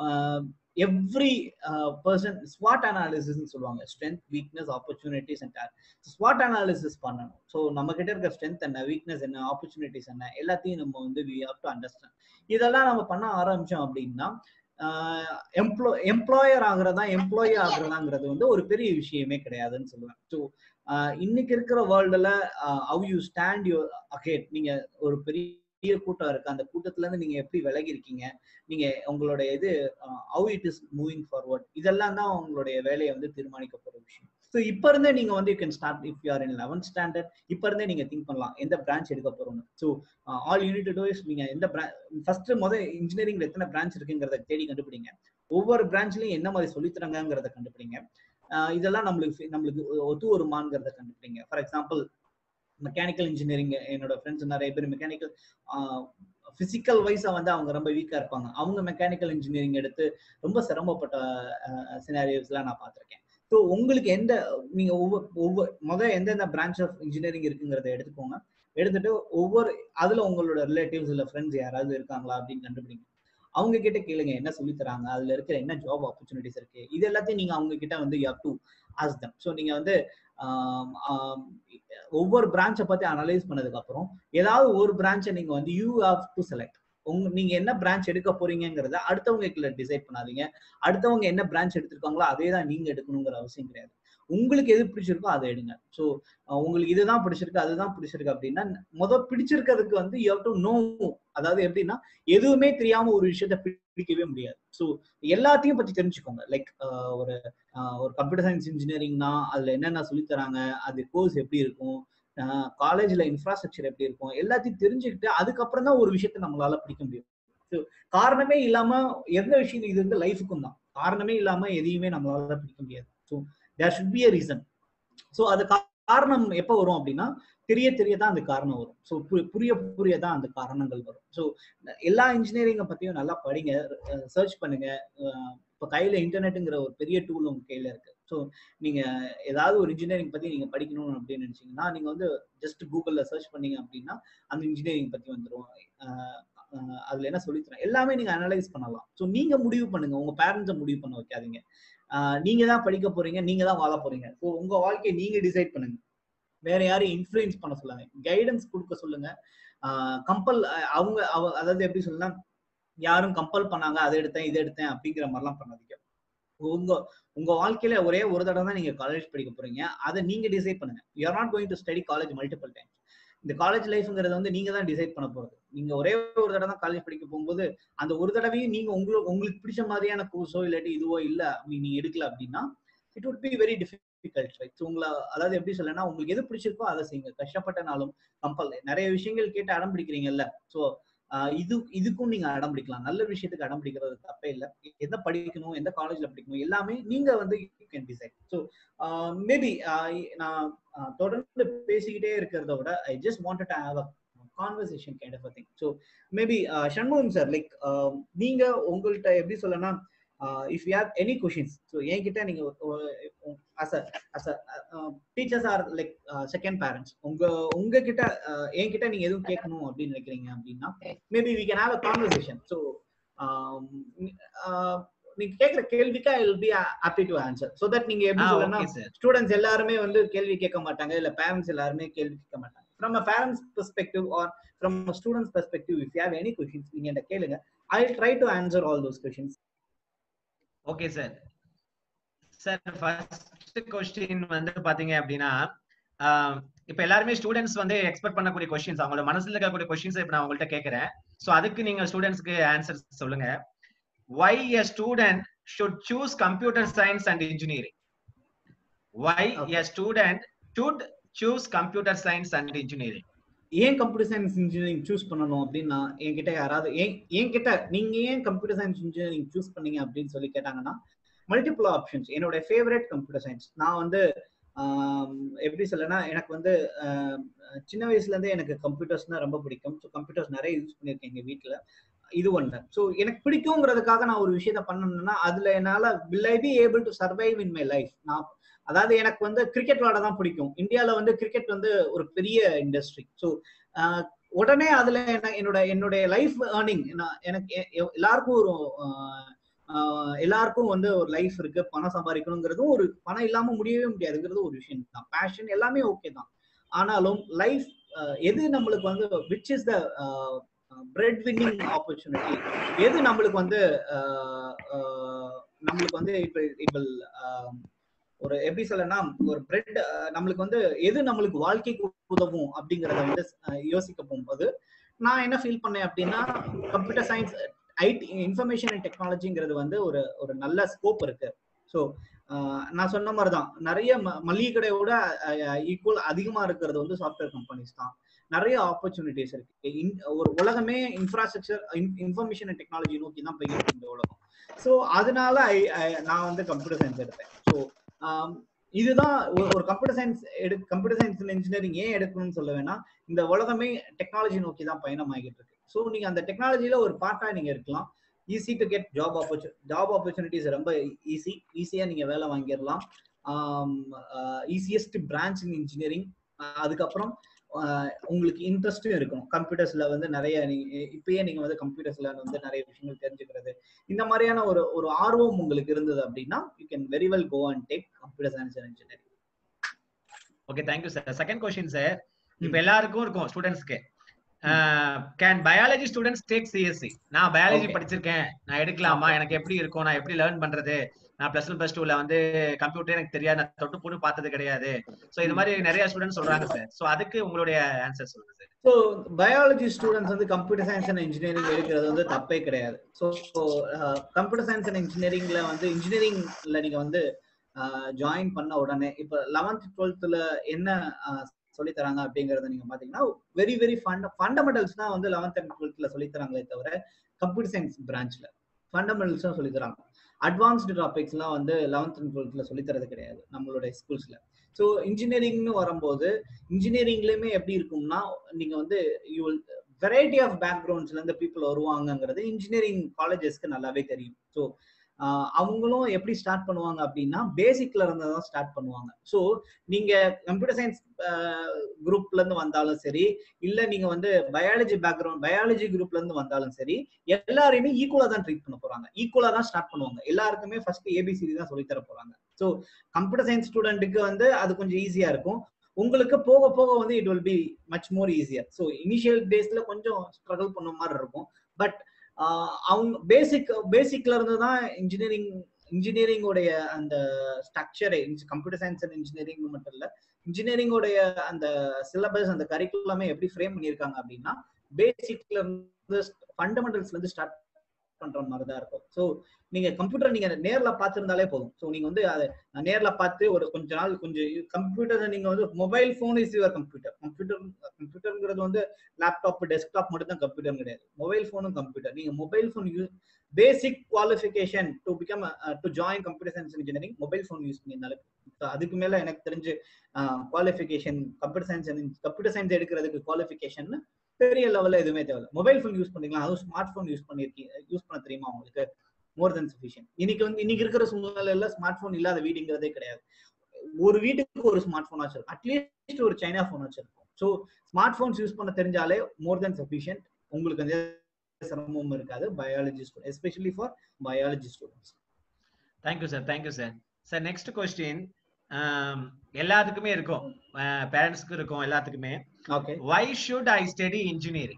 S1: எவ்ரி பர்சன் ஸ்வாட் அனாலிசிஸ் சொல்லுவாங்க ஸ்ட்ரென்த் வீக்னஸ் ஆப்பர்ச்சுனிட்டிஸ் அண்ட் ஸ்வாட் அனாலிசிஸ் பண்ணணும் ஸோ நம்ம கிட்ட இருக்கிற ஸ்ட்ரென்த் என்ன வீக்னஸ் என்ன ஆப்பர்ச்சுனிட்டிஸ் என்ன எல்லாத்தையும் நம்ம வந்து வி ஹவ் டு அண்டர்ஸ்டாண்ட் இதெல்லாம் நம்ம பண்ண ஆரம்பிச்சோம் அப்படின்னா எம்ப்ளோ எம்ப்ளாயர் ஆகுறதா எம்ப்ளாயி ஆகுறதாங்கிறது வந்து ஒரு பெரிய விஷயமே கிடையாதுன்னு சொல்லுவேன் ஸோ இன்னைக்கு இருக்கிற வேர்ல்டுல how you stand you ahead நீங்க ஒரு பெரிய கூட்டம் இருக்கு அந்த கூட்டத்துல இருந்து நீங்க எப்படி விலகி இருக்கீங்க நீங்க உங்களோட இது how it is moving forward இதெல்லாம் தான் உங்களுடைய வேலையை வந்து தீர்மானிக்க போற விஷயம் ஸோ இப்போ இருந்தே நீங்க வந்து you can start if you are in eleventh standard இப்போ இருந்தே நீங்க திங்க் பண்ணலாம் எந்த பிரான்ச் எடுக்க போறோம்னு so all you need to is நீங்க எந்த ஃபர்ஸ்ட் முதல் இன்ஜினியரிங்ல எத்தனை பிரான்ச் இருக்குங்கிறத தேடி கண்டுபிடிங்க ஒவ்வொரு பிரான்ச்லயும் என்ன மாதிரி சொல்லித்தராங்கிறத கண்டுபிடிங்க இதெல்லாம் நம்மளுக்கு நம்மளுக்கு ஒத்து வருமானங்கிறத கண்டுபிடிங்க ஃபார் எக்ஸாம்பிள் மெக்கானிக்கல் இன்ஜினியரிங் என்னோட ஃப்ரெண்ட்ஸ் நிறைய பேர் மெக்கானிக்கல் பிசிக்கல் வைஸா வந்து அவங்க ரொம்ப வீக்கா இருப்பாங்க அவங்க மெக்கானிக்கல் இன்ஜினியரிங் எடுத்து ரொம்ப சிரமப்பட்ட சினாரியோஸ்லாம் நான் பார்த்துருக்கேன் ஸோ உங்களுக்கு எந்த நீங்க ஒவ்வொரு ஒவ்வொரு முதல் எந்தெந்த பிரான்ச் ஆஃப் இன்ஜினியரிங் இருக்குங்கிறத எடுத்துக்கோங்க எடுத்துட்டு ஒவ்வொரு அதுல உங்களோட ரிலேட்டிவ்ஸ் இல்ல ஃப்ரெண்ட்ஸ் யாராவது இருக்காங்களா அப்படின்னு கண்டுபிடிங்க அவங்க கிட்ட கேளுங்க என்ன சொல்லி தராங்க அதுல இருக்கிற என்ன ஜாப் ஆப்பர்ச்சுனிட்டிஸ் இருக்கு இது எல்லாத்தையும் நீங்க அவங்க கிட்ட வந்து you do ask them so நீங்க வந்து ஒவ்வொரு பிரான்ச்சை பத்தி அனலைஸ் பண்ணதுக்கு அப்புறம் ஏதாவது ஒரு பிரான்ச்சை நீங்க வந்து யூ ஹாவ் டு செலக்ட் உங்க நீங்க என்ன பிரான்ச் எடுக்க போறீங்கிறத அடுத்தவங்க டிசைட் பண்ணாதீங்க அடுத்தவங்க என்ன பிரான்ச் எடுத்திருக்காங்களோ அதே தான் நீங்க எடுக்கணுங்கிற அவசியம் கிடையாது உங்களுக்கு எது பிடிச்சிருக்கோ அதை எடுங்க ஸோ உங்களுக்கு இதுதான் பிடிச்சிருக்கு அதுதான் பிடிச்சிருக்கு அப்படின்னா முதல் பிடிச்சிருக்கிறதுக்கு வந்து யூ டு நோ அதாவது எப்படின்னா எதுவுமே தெரியாம ஒரு விஷயத்த பிடிக்கவே முடியாது ஸோ எல்லாத்தையும் பத்தி தெரிஞ்சுக்கோங்க லைக் ஒரு ஒரு கம்ப்யூட்டர் சயின்ஸ் இன்ஜினியரிங்னா அதுல என்னென்ன சொல்லித்தராங்க அது கோர்ஸ் எப்படி இருக்கும் காலேஜ்ல இன்ஃப்ராஸ்ட்ரக்சர் எப்படி இருக்கும் எல்லாத்தையும் தெரிஞ்சுக்கிட்டு அதுக்கப்புறம் தான் ஒரு விஷயத்த நம்மளால பிடிக்க முடியும் ஸோ காரணமே இல்லாம எந்த விஷயம் இது வந்து லைஃபுக்கும் தான் காரணமே இல்லாம எதையுமே நம்மளால பிடிக்க முடியாது so there should be a reason so அது காரணம் எப்போ வரும் அப்படின்னா தெரிய தெரிய தான் அந்த காரணம் வரும் ஸோ புரிய புரிய தான் அந்த காரணங்கள் வரும் ஸோ எல்லா இன்ஜினியரிங்கை பற்றியும் நல்லா படிங்க சர்ச் பண்ணுங்க இப்போ கையில் இன்டர்நெட்டுங்கிற ஒரு பெரிய டூல் உங்க கையில் இருக்கு ஸோ நீங்க ஏதாவது ஒரு இன்ஜினியரிங் பத்தி நீங்க படிக்கணும் அப்படின்னு நினைச்சீங்கன்னா நீங்க வந்து ஜஸ்ட் கூகுள்ல சர்ச் பண்ணீங்க அப்படின்னா அந்த இன்ஜினியரிங் பத்தி வந்துடும் அதுல என்ன சொல்லித்தரோம் எல்லாமே நீங்க அனலைஸ் பண்ணலாம் ஸோ நீங்க முடிவு பண்ணுங்க உங்க பேரண்ட்ஸை முடிவு பண்ண வைக்காதீங்க நீங்க தான் படிக்க போறீங்க நீங்க தான் வாழ போறீங்க ஸோ உங்க வாழ்க்கையை நீங்க டிசைட் பண்ணுங்க வேற யாரும் இன்ஃபுளுன்ஸ் பண்ண சொல்லுங்க கைடன்ஸ் கொடுக்க சொல்லுங்க கம்பல் அவங்க அதாவது எப்படி சொல்லலாம் யாரும் கம்பல் பண்ணாங்க அதை எடுத்தேன் இதை எடுத்தேன் அப்படிங்கிற மாதிரிலாம் பண்ணாதீங்க உங்க உங்க வாழ்க்கையில ஒரே ஒரு தடவை தான் நீங்க காலேஜ் படிக்க போறீங்க அதை நீங்க டிசைட் பண்ணுங்க you are not going to study college multiple times இந்த காலேஜ் லைஃப்ங்கிறது வந்து நீங்க தான் டிசைட் பண்ண போறது நீங்க ஒரே ஒரு தடவை தான் காலேஜ் படிக்க போகும்போது அந்த ஒரு தடவையும் நீங்க உங்களுக்கு உங்களுக்கு பிடிச்ச மாதிரியான கோர்ஸோ இல்லாட்டி இதுவோ இல்ல நீங்க எடுக்கல அப்படின்னா it would be very difficult right உங்களை அதாவது எப்படி சொல்லனா உங்களுக்கு எது பிடிச்சிருக்கோ அதை செய்யுங்க கஷ்டப்பட்டனாலும் கம்பல் நிறைய விஷயங்கள் கேட்டு அடம் பிடிக்கிறீங்கல்ல ஸோ இது இதுக்கும் நீங்க அடம் பிடிக்கலாம் நல்ல விஷயத்துக்கு அடம் பிடிக்கிறது தப்பே இல்லை எதை படிக்கணும் எந்த காலேஜ்ல படிக்கணும் எல்லாமே நீங்க வந்து you can decide so maybe நான் தொடர்ந்து பேசிக்கிட்டே இருக்கிறத விட I just wanted to have a conversation kind of thing so maybe Shanmugam sir like நீங்க உங்கள்கிட்ட எப்படி சொல்லனா if you have any questions so என்கிட்ட நீங்க as as teachers are like second parents உங்க உங்ககிட்ட என்கிட்ட நீங்க எதுவும் கேட்கணும் அப்படின்னு நினைக்கிறீங்க அப்படின்னா maybe we can have a conversation so நீங்க கேட்கிற கேள்விக்கு I will be happy to answer so that நீங்க எப்படி சொல்லணும் ஸ்டூடெண்ட்ஸ் எல்லாருமே வந்து கேள்வி கேட்க மாட்டாங்க இல்ல பேரண்ட்ஸ் எல்லாருமே கேள்வி கேட்க மாட்டாங்க from a parents perspective or from a students perspective if you have any questions நீங்க என்ன கேளுங்க I try to answer all those questions
S2: okay sir sir first question வந்து பாத்தீங்க அப்படின்னா இப்ப எல்லாருமே ஸ்டூடெண்ட்ஸ் வந்து எக்ஸ்பெக்ட் பண்ணக்கூடிய கொஸ்டின்ஸ் அவங்களோட மனசுல இருக்கக்கூடிய கொஸ்டின்ஸ் இப்ப நான் உங்கள்ட்ட கேட்கறேன் சோ அதுக்கு நீங்க ஸ்டூடெண்ட்ஸ்க்கு ஆன்சர் சொல்லுங்க why a student should choose computer science and engineering why
S1: Okay.
S2: a student should choose computer science and engineering
S1: ஏன் கம்ப்யூட்டர் சயின்ஸ் இன்ஜினியரிங் சூஸ் பண்ணணும் அப்படின்னா என்கிட்ட யாராவது ஏன் என்கிட்ட நீங்க ஏன் கம்ப்யூட்டர் சயின்ஸ் இன்ஜினியரிங் சூஸ் பண்ணீங்க அப்படின்னு சொல்லி கேட்டாங்கன்னா மல்டிபிள் ஆப்ஷன்ஸ் என்னோட ஃபேவரட் கம்ப்யூட்டர் சயின்ஸ் நான் வந்து ஆம், எப்படி சொல்லனா எனக்கு வந்து ஆம், சின்ன வயசுல இருந்தே எனக்கு கம்ப்யூட்டர்ஸ்னா ரொம்ப பிடிக்கும் ஸோ கம்ப்யூட்டர்ஸ் நிறைய யூஸ் பண்ணியிருக்கேன் எங்க வீட்ல இது ஒன்று ஸோ எனக்கு பிடிக்குங்கிறதுக்காக நான் ஒரு விஷயத்த பண்ணணும்னா அதுல என்னால will I be able to survive in my life நான் அதாவது எனக்கு வந்து கிரிக்கெட் விளாட தான் பிடிக்கும் இந்தியால வந்து கிரிக்கெட் வந்து ஒரு பெரிய இண்டஸ்ட்ரி ஸோ உடனே அதுல என்ன என்னோட என்னுடைய லைஃப் ஏர்னிங் எனக்கு எ- எ- எல்லாருக்கும் ஒரு ஆஹ், ஆஹ், எல்லாருக்கும் வந்து ஒரு லைஃப் இருக்கு பணம் சம்பாதிக்கணுங்கிறதும் ஒரு பணம் இல்லாம முடியவே முடியாதுங்கிறது ஒரு விஷயம் தான் பேஷன் எல்லாமே ஓகே தான் ஆனாலும் லைஃப் எது நம்மளுக்கு வந்து which is the bread winning opportunity எது நம்மளுக்கு வந்து ஆஹ், ஆஹ், நம்மளுக்கு வந்து இப்ப இப்ப ஆஹ், ஒரு எப்படி சொல்லனா ஒரு பிரெட் நம்மளுக்கு வந்து எது நம்மளுக்கு வாழ்க்கைக்கு உதவும் அப்படிங்கறத வந்து அஹ், யோசிக்க போகும்போது நான் என்ன ஃபீல் பண்ணேன் அப்படின்னா computer science IT information and டெக்னாலஜிங்கிறது வந்து ஒரு ஒரு நல்ல ஸ்கோப் இருக்கு ஸோ நான் சொன்ன மாதிரி தான் நிறைய ம- மளிகை கடையோட ஈக்குவல் அதிகமா இருக்கிறது வந்து சாஃப்ட்வேர் கம்பெனிஸ் தான் நிறைய ஆப்பர்ச்சுனிட்டிஸ் இருக்கு இன்- ஒரு உலகமே இன்ஃப்ராஸ்ட்ரக்சர் இன்ஃபர்மேஷன் அண்ட் டெக்னாலஜி நோக்கி தான் போயிட்டு இருக்கு இந்த உலகம் ஸோ அதனால I- I- நான் வந்து கம்ப்யூட்டர் சயின்ஸ் எடுத்தேன் ஸோ இதுதான் ஒரு- ஒரு கம்ப்யூட்டர் சயின்ஸ் எடு கம்ப்யூட்டர் சயின்ஸ் இன்ஜினியரிங் ஏன் எடுக்கணும்னு சொல்ல வேணா இந்த உலகமே டெக்னாலஜி நோக்கி தான் பயணம் ஆகிட்டு இருக்கு ஸோ நீங்க அந்த டெக்னாலஜில ஒரு பார்ட்டா நீங்க இருக்கலாம் ஈஸி டு கெட் ஜாப் ஆப்பர்ச்சு ஜாப் ஆப்பர்ச்சுனிட்டிஸ் ரொம்ப ஈஸி ஈஸியா நீங்க வேலை வாங்கிடலாம் ஈஸியஸ்ட் பிரான்ச் இன் இன்ஜினியரிங் அதுக்கப்புறம் ஆஹ் உங்களுக்கு இன்ட்ரெஸ்டும் இருக்கணும் கம்ப்யூட்டர்ஸ்ல வந்து நிறைய நீங்க இப்பயே நீங்க வந்து கம்ப்யூட்டர்ஸ்ல வந்து நிறைய விஷயங்கள் தெரிஞ்சுக்கிறது இந்த மாதிரியான ஒரு ஒரு ஆர்வம் உங்களுக்கு இருந்தது அப்படின்னா you can very well go and take computer science and engineering
S2: okay thank you sir second question sir இப்ப எல்லாருக்கும் இருக்கும் ஸ்டூடெண்ட்ஸ்க்கு can biology students take CSC நான் பயாலஜி
S1: Okay.
S2: படிச்சிருக்கேன் நான் எடுக்கலாமா எனக்கு எப்படி இருக்கும் நான் எப்படி லேர்ன் பண்றது நான் பிளஸ் ஒன் பிளஸ் டூல வந்து கம்ப்யூட்டர் எனக்கு தெரியாது நான் தொட்டு போட்டு பார்த்தது கிடையாது சோ இது மாதிரி நிறைய ஸ்டூடெண்ட்ஸ் சொல்றாங்க சார் சோ அதுக்கு உங்களுடைய ஆன்சர் சொல்லுங்க சார்
S1: ஸோ பயாலஜி ஸ்டூடெண்ட்ஸ் வந்து கம்ப்யூட்டர் சயின்ஸ் அண்ட் இன்ஜினியரிங் எடுக்கிறது வந்து தப்பே கிடையாது ஸோ கம்ப்யூட்டர் சயின்ஸ் அண்ட் இன்ஜினியரிங்ல வந்து இன்ஜினியரிங்ல நீங்க வந்து ஜாயின் பண்ண உடனே இப்போ லெவன்த் டுவெல்த்ல என்ன சொல்லி தராங்க அப்படிங்கறத நீங்க பாத்தீங்கன்னா வெரி வெரி ஃபண்ட் ஃபண்டமெண்டல்ஸ் தான் வந்து லெவன்த் அண்ட் டுவெல்த்ல சொல்லி தராங்களே தவிர கம்ப்யூட்டர் சயின்ஸ் பிரான்ச்ல ஃபண்டமெண்டல்ஸ் தான் சொல்லி தராங்க அட்வான்ஸ்டு டாபிக்ஸ்லாம் வந்து லெவன்த் அண்ட் டுவெல்த்ல சொல்லி தரது கிடையாது நம்மளுடைய ஸ்கூல்ஸ்ல ஸோ இன்ஜினியரிங்னு வரும்போது இன்ஜினியரிங்லயுமே எப்படி இருக்கும்னா நீங்க வந்து யூ வெரைட்டி ஆஃப் பேக்ரவுண்ட்ஸ்ல இருந்து பீப்புள் வருவாங்கங்கிறது இன்ஜினியரிங் காலேஜஸ்க்கு நல்லாவே தெரியும் ஸோ அவங்களும் எப்படி ஸ்டார்ட் பண்ணுவாங்க அப்படின்னா பேசிக்ல இருந்து தான் ஸ்டார்ட் பண்ணுவாங்க ஸோ நீங்க கம்ப்யூட்டர் சயின்ஸ் குரூப்ல இருந்து வந்தாலும் சரி இல்ல நீங்க வந்து பயாலஜி பேக்ரவுண்ட் பயாலஜி குரூப்ல இருந்து வந்தாலும் சரி எல்லாரையுமே ஈக்குவலா தான் ட்ரீட் பண்ண போறாங்க ஈக்குவலா தான் ஸ்டார்ட் பண்ணுவாங்க எல்லாருக்குமே ஃபர்ஸ்ட் ஏபிசிடி தான் சொல்லி தர போறாங்க ஸோ கம்ப்யூட்டர் சயின்ஸ் ஸ்டூடெண்ட்டுக்கு வந்து அது கொஞ்சம் ஈஸியா இருக்கும் உங்களுக்கு போக போக வந்து it will be much more easier so initial டேஸ்ல கொஞ்சம் ஸ்ட்ரகிள் பண்ண மாதிரி இருக்கும் பட் அவங்க பேசிக் பேசிக்ல இருந்து தான் இன்ஜினியரிங் இன்ஜினியரிங்கோடைய அந்த ஸ்ட்ரக்சரே கம்ப்யூட்டர் சயின்ஸ் அண்ட் இன்ஜினியரிங் மட்டும் இல்ல இன்ஜினியரிங்கோடைய அந்த சிலபஸ் அந்த கரிக்குலமே எப்படி ஃப்ரேம் பண்ணியிருக்காங்க அப்படின்னா பேசிக்ல இருந்து ஃபண்டமெண்டல்ஸ்ல இருந்து ஸ்டார்ட் பண்ற மாதிரி தான் இருக்கும் ஸோ நீங்க கம்ப்யூட்டர் நீங்க நேர்ல பார்த்திருந்தாலே போதும் ஸோ நீங்க வந்து அதை நேர்ல பார்த்து ஒரு கொஞ்ச நாள் கொஞ்சம் கம்ப்யூட்டர் நீங்க வந்து mobile phone is your computer computer கம்ப்யூட்டர்ங்கிறது வந்து லேப்டாப் டெஸ்க்டாப் மட்டும் தான் கம்ப்யூட்டர் கிடையாது மொபைல் ஃபோனும் கம்ப்யூட்டர் நீங்க mobile phone use basic qualification to become to join computer science engineering mobile phone use பண்ணியிருந்தாலும் அதுக்கு மேல எனக்கு தெரிஞ்சு qualification computer science computer science எடுக்கிறதுக்கு குவாலிஃபிகேஷன் பெரிய லெவல்ல எதுவுமே தேவையில்ல மொபைல் ஃபோன் யூஸ் பண்ணிக்கலாம் அதுவும் ஸ்மார்ட் ஃபோன் யூஸ் பண்ணிருக்கீங்க யூஸ் பண்ண தெரியுமா உங்களுக்கு மோர் தென் சஃபிஷியன்ட் இன்னைக்கு வந்து இன்னைக்கு இருக்கிற சூழ்நிலையில ஸ்மார்ட் ஃபோன் இல்லாத வீடுங்கிறதே கிடையாது ஒரு வீட்டுக்கு ஒரு ஸ்மார்ட் ஃபோன் வச்சிருக்கும் அட்லீஸ்ட் ஒரு சைனா ஃபோன் வச்சிருக்கும் ஸோ ஸ்மார்ட் ஃபோன்ஸ் யூஸ் பண்ண தெரிஞ்சாலே மோர் தென் சஃபிஷியன்ட் உங்களுக்கு வந்து சிரமமும் இருக்காது biology student especially for biology students
S2: thank you sir thank you sir sir next question எல்லாத்துக்குமே இருக்கும் பேரண்ட்ஸ்க்கு இருக்கும் எல்லாத்துக்குமே
S1: okay
S2: why should I study engineering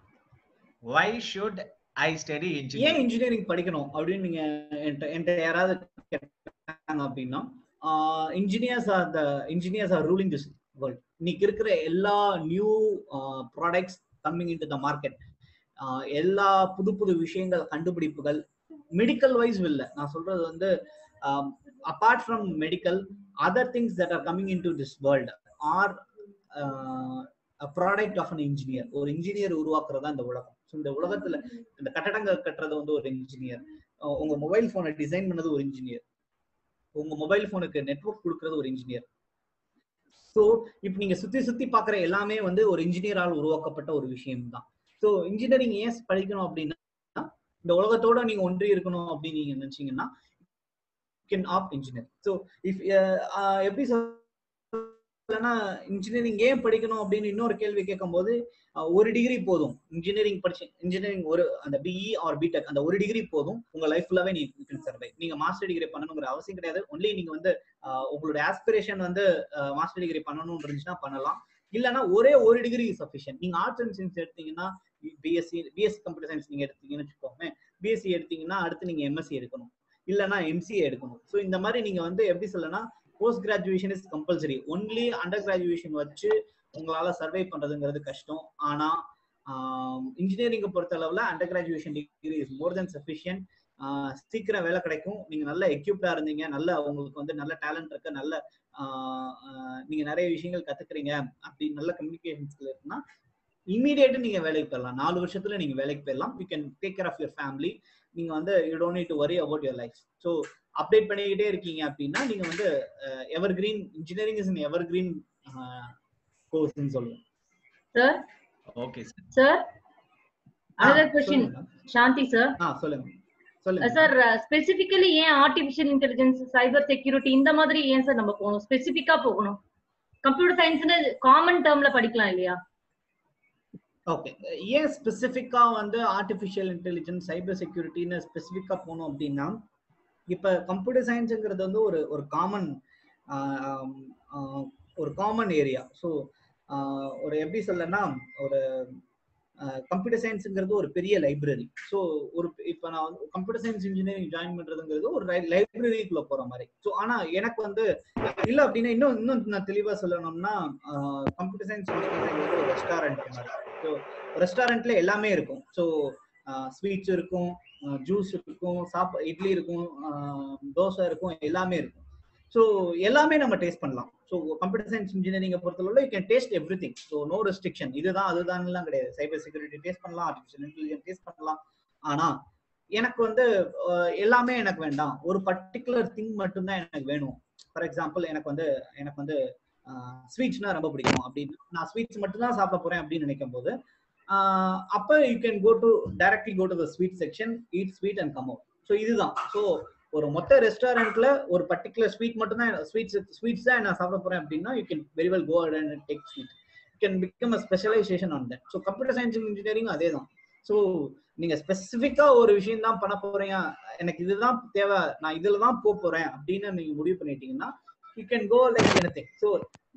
S2: why should I study
S1: ஏன்
S2: இன்ஜினியரிங்
S1: இன்ஜினியரிங் படிக்கணும் அப்படின்னு நீங்க என்கிட்ட என்கிட்ட யாராவது கேட்டாங்க அப்படின்னா engineers are the engineers are ruling this world இன்னைக்கு இருக்கிற எல்லா new products coming in into the market எல்லா புது புது விஷயங்கள் கண்டுபிடிப்புகள் மெடிக்கல் வைஸ் இல்ல நான் சொல்றது வந்து apart from medical other things that are coming in into this world are product of an engineer ஒரு இன்ஜினியர் உருவாக்குறதா இந்த உலகம் ஸோ இந்த உலகத்துல இந்த கட்டடங்கள் கட்டுறது வந்து ஒரு இன்ஜினியர் உங்க மொபைல் போனை டிசைன் பண்ணது ஒரு இன்ஜினியர் உங்க மொபைல் போனுக்கு நெட்ஒர்க் கொடுக்கறது ஒரு இன்ஜினியர் ஸோ இப்போ நீங்க சுத்தி சுத்தி பாக்குற எல்லாமே வந்து ஒரு இன்ஜினியரால் உருவாக்கப்பட்ட ஒரு விஷயம் தான் ஸோ இன்ஜினியரிங் ஏன் படிக்கணும் அப்படின்னா இந்த உலகத்தோட நீங்க ஒன்றி இருக்கணும் அப்படின்னு நீங்க நினைச்சீங்கன்னா can of engineer so if எப்படி சொல்லனா இன்ஜினியரிங் ஏன் படிக்கணும் அப்படின்னு இன்னொரு கேள்வி கேட்கும் போது ஒரு டிகிரி போதும் இன்ஜினியரிங் படிச்சு இன்ஜினியரிங் ஒரு அந்த பிஇ ஆர் பிடெக் அந்த ஒரு டிகிரி போதும் உங்க லைஃப் ஃபுல்லாவே நீங்க சர்வை நீங்க மாஸ்டர் டிகிரி பண்ணணுங்கிற அவசியம் கிடையாது ஒன்லி நீங்க வந்து உங்களோட ஆஸ்பிரேஷன் வந்து மாஸ்டர் டிகிரி பண்ணணும்னு இருந்துச்சுன்னா பண்ணலாம் இல்லைன்னா ஒரே ஒரு டிகிரி சஃபிஷியன்ட் நீங்க ஆர்ட்ஸ் அண்ட் சயின்ஸ் எடுத்தீங்கன்னா பிஎஸ்சி பிஎஸ்சி கம்ப்யூட்டர் சயின்ஸ் நீங்க எடுத்தீங்கன்னு வச்சுக்கோங்க பிஎஸ்சி எடுத்தீங்கன்னா அடுத்து நீங்க எம்எஸ்சி எடுக்கணும் இல்லைன்னா எம்சிஏ எடுக்கணும் ஸோ இந்த மாதிரி நீங்க வந்து எப்படி சொல்லனா post graduation is compulsory only under graduation வச்சு உங்களால சர்வை பண்றதுங்கிறது கஷ்டம் ஆனா இன்ஜினியரிங்கை பொறுத்த அளவுல under graduation degree is more then sufficient சீக்கிரம் வேலை கிடைக்கும் நீங்க நல்ல எக்யூப்டா இருந்தீங்க நல்ல உங்களுக்கு வந்து நல்ல டேலண்ட் இருக்கு நல்ல நீங்க நிறைய விஷயங்கள் கத்துக்கிறீங்க அப்படி நல்ல கம்யூனிகேஷன் ஸ்கில் இருக்குன்னா இமீடியட்டா நீங்க வேலைக்கு போயிடலாம் நாலு வருஷத்துல நீங்க வேலைக்கு போயிடலாம் you can take care of your family நீங்க வந்து you don't need to worry about your life so update பண்ணிக்கிட்டே இருக்கீங்க அப்படின்னா நீங்க வந்து ever green engineering is ever green கோர்ஸ்னு சொல்லுவோம்
S3: sir
S2: okay
S3: sir another question Shanthi sir
S1: ஆ சொல்லுங்க சொல்லுங்க
S3: சார் ஸ்பெசிபிக்கலி ஏன் ஆர்டிபிஷியல் இன்டெலிஜென்ஸ் சைபர் செக்யூரிட்டி இந்த மாதிரி ஏன் சார் நம்ம போகணும் ஸ்பெசிபிக்கா போகணும் கம்ப்யூட்டர் சயின்ஸ்னு காமன் டேர்ம்ல படிக்கலாம் இல்லையா
S1: ஓகே ஏன் ஸ்பெசிஃபிக்கா வந்து ஆர்டிஃபிஷியல் இன்டெலிஜென்ஸ் சைபர் செக்யூரிட்டின்னு ஸ்பெசிஃபிக்கா போகணும் அப்படின்னா இப்ப கம்ப்யூட்டர் சயின்ஸுங்கிறது வந்து ஒரு ஒரு காமன் ஒரு காமன் ஏரியா ஸோ ஒரு எப்படி சொல்லனா ஒரு கம்ப்யூட்டர் சயின்ஸுங்கிறது ஒரு பெரிய லைப்ரரி ஸோ ஒரு இப்போ நான் வந்து கம்ப்யூட்டர் சயின்ஸ் இன்ஜினியரிங் ஜாயின் பண்றதுங்கிறது ஒரு லைப்ரரிக்குள்ள போற மாதிரி ஸோ ஆனா எனக்கு வந்து இல்லை அப்படின்னா இன்னும் இன்னும் நான் தெளிவா சொல்லணும்னா கம்ப்யூட்டர் சயின்ஸ் இன்ஜினியரிங் ஒரு ரெஸ்டாரண்ட் மாதிரி ஸோ ரெஸ்டாரண்ட்ல எல்லாமே இருக்கும் ஸோ ஸ்வீட்ஸ் இருக்கும் ஜூஸ் இருக்கும் சாப்பா இட்லி இருக்கும் தோசை இருக்கும் எல்லாமே இருக்கும் ஸோ எல்லாமே நம்ம டேஸ்ட் பண்ணலாம் ஸோ கம்ப்யூட்டர் சயின்ஸ் இன்ஜினியரிங்கை பொறுத்தளவு you can taste every thing so no restriction இதுதான் அதுதான்லாம் கிடையாது சைபர் செக்யூரிட்டி டேஸ்ட் பண்ணலாம் ஆர்டிஃபிஷியல் இன்டெலிஜென்ஸ் டேஸ்ட் பண்ணலாம் ஆனா எனக்கு வந்து எல்லாமே எனக்கு வேண்டாம் ஒரு பர்டிகுலர் திங் மட்டும்தான் எனக்கு வேணும் ஃபார் எக்ஸாம்பிள் எனக்கு வந்து எனக்கு வந்து ஸ்வீட்ஸ்னா ரொம்ப பிடிக்கும் அப்படின்னு நான் ஸ்வீட்ஸ் மட்டும் தான் சாப்பிட போறேன் அப்படின்னு நினைக்கும் போது அப்போ you can go to directly go to the sweet section eat sweet and come out so இதுதான் ஸோ ஒரு மொத்த ரெஸ்டாரண்ட்ல ஒரு பர்டிகுலர் ஸ்வீட் மட்டும் தான் ஸ்வீட்ஸ் ஸ்வீட்ஸ் தான் நான் சாப்பிட போறேன் அப்படின்னா you can very well go and take sweet you can become a specialisation on that so computer science engineering அதே தான் ஸோ நீங்க ஸ்பெசிஃபிக்கா ஒரு விஷயம் தான் பண்ண போறீங்க எனக்கு இதுதான் தேவை நான் இதுல தான் போக போறேன் அப்படின்னு நீங்க முடிவு பண்ணிட்டீங்கன்னா you can go like any thing so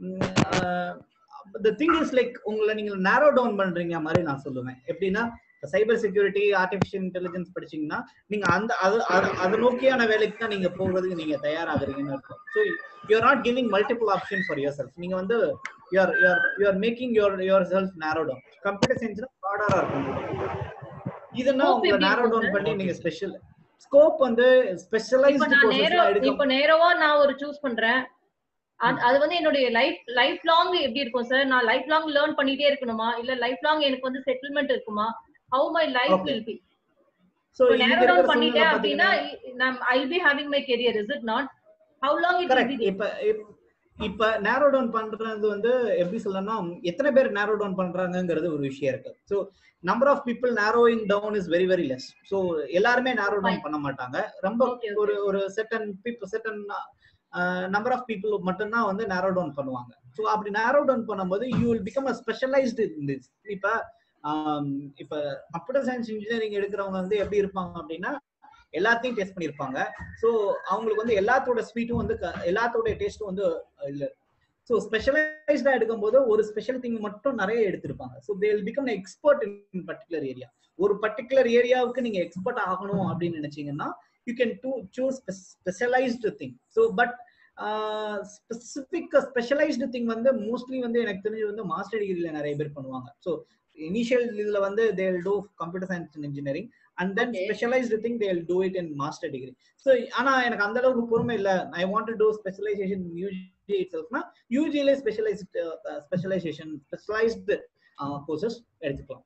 S1: the thing is like உங்களை நீங்க நேரோ டவுன் பண்றீங்க மாதிரி நான் சொல்லுவேன் எப்படின்னா சைபர் செக்யூரிட்டி ஆர்டிபிஷியல் இன்டெலிஜென்ஸ் படிச்சீங்கன்னா நீங்க அந்த அது அது நோக்கியான வேலைக்கு தான் நீங்க போகிறதுக்கு நீங்க தயாராகிறீங்கன்னு இருக்கும் so you're not giving multiple option for your self நீங்க வந்து you're you're you're making your your self narrow down computer சயின்ஸ்னா ப்ராடரா இருக்கும் இதுனா உங்களை நேரோ டவுன் பண்ணி நீங்க ஸ்பெஷல் ஸ்கோப் வந்து ஸ்பெஷலைஸ்டு கோர்சஸ்லாம் எடுக்க
S3: இப்போ நேரோவா நான் ஒரு சூஸ் பண்றேன் அது வந்து என்னுடைய லைஃப் லைஃப் லாங் எப்படி இருக்கும் சார் நான் லைஃப் லாங் லேர்ன் பண்ணிட்டே இருக்கணுமா இல்ல லைஃப் லாங் எனக்கு வந்து செட்டில்மெண்ட் இருக்குமா how my life will be
S1: so
S3: narrow down பண்ணிட்டேன் அப்படின்னா I be having my career is it not how long it will be
S1: இப்ப இப்ப நேரோ டவுன் பண்றது வந்து எப்படி சொல்லணும்னா எத்தனை பேர் நேரோ டவுன் பண்றாங்கங்கிறது ஒரு விஷயம் இருக்கு so number of people narrowing down is very very less so எல்லாருமே நேரோ டவுன் பண்ண மாட்டாங்க ரொம்ப ஒரு ஒரு certain people certain number of people மட்டும்தான் வந்து நேரோ டவுன் பண்ணுவாங்க ஸோ அப்படி நேரோ டவுன் பண்ணும்போது you will become a specialised in this இப்ப இப்ப கம்ப்யூட்டர் சயின்ஸ் இன்ஜினியரிங் எடுக்கிறவங்க வந்து எப்படி இருப்பாங்க அப்படின்னா எல்லாத்தையும் டேஸ்ட் பண்ணியிருப்பாங்க ஸோ அவங்களுக்கு வந்து எல்லாத்தோட ஸ்வீட்டும் வந்து எல்லாத்தோட டேஸ்ட்டும் வந்து இல்ல ஸோ ஸ்பெஷலைஸ்டா எடுக்கும்போது ஒரு ஸ்பெஷல் திங் மட்டும் நிறைய எடுத்திருப்பாங்க so they will become expert in particular area ஒரு பர்டிகுலர் ஏரியாவுக்கு நீங்க எக்ஸ்பர்ட் ஆகணும் அப்படின்னு நினைச்சீங்கன்னா you can do choose specialised thing so but specific specialised thing வந்து மோஸ்ட்லி வந்து எனக்கு தெரிஞ்சு வந்து மாஸ்டர் டிகிரில நிறைய பேர் பண்ணுவாங்க ஸோ இனிஷியல் இதுல வந்து they will do computer science and engineering and then
S3: Okay.
S1: Specialised thing they will do it in master degree so ஆனா எனக்கு அந்த அளவுக்கு பொறுமை இல்ல I want to do specialisation UG it செல்ஃப்னா யூஜிலே ஸ்பெஷலைஸ்ட் ஸ்பெஷலைசேஷன் ஸ்பெஷலைஸ்டு கோர்சஸ் எடுத்துக்கலாம்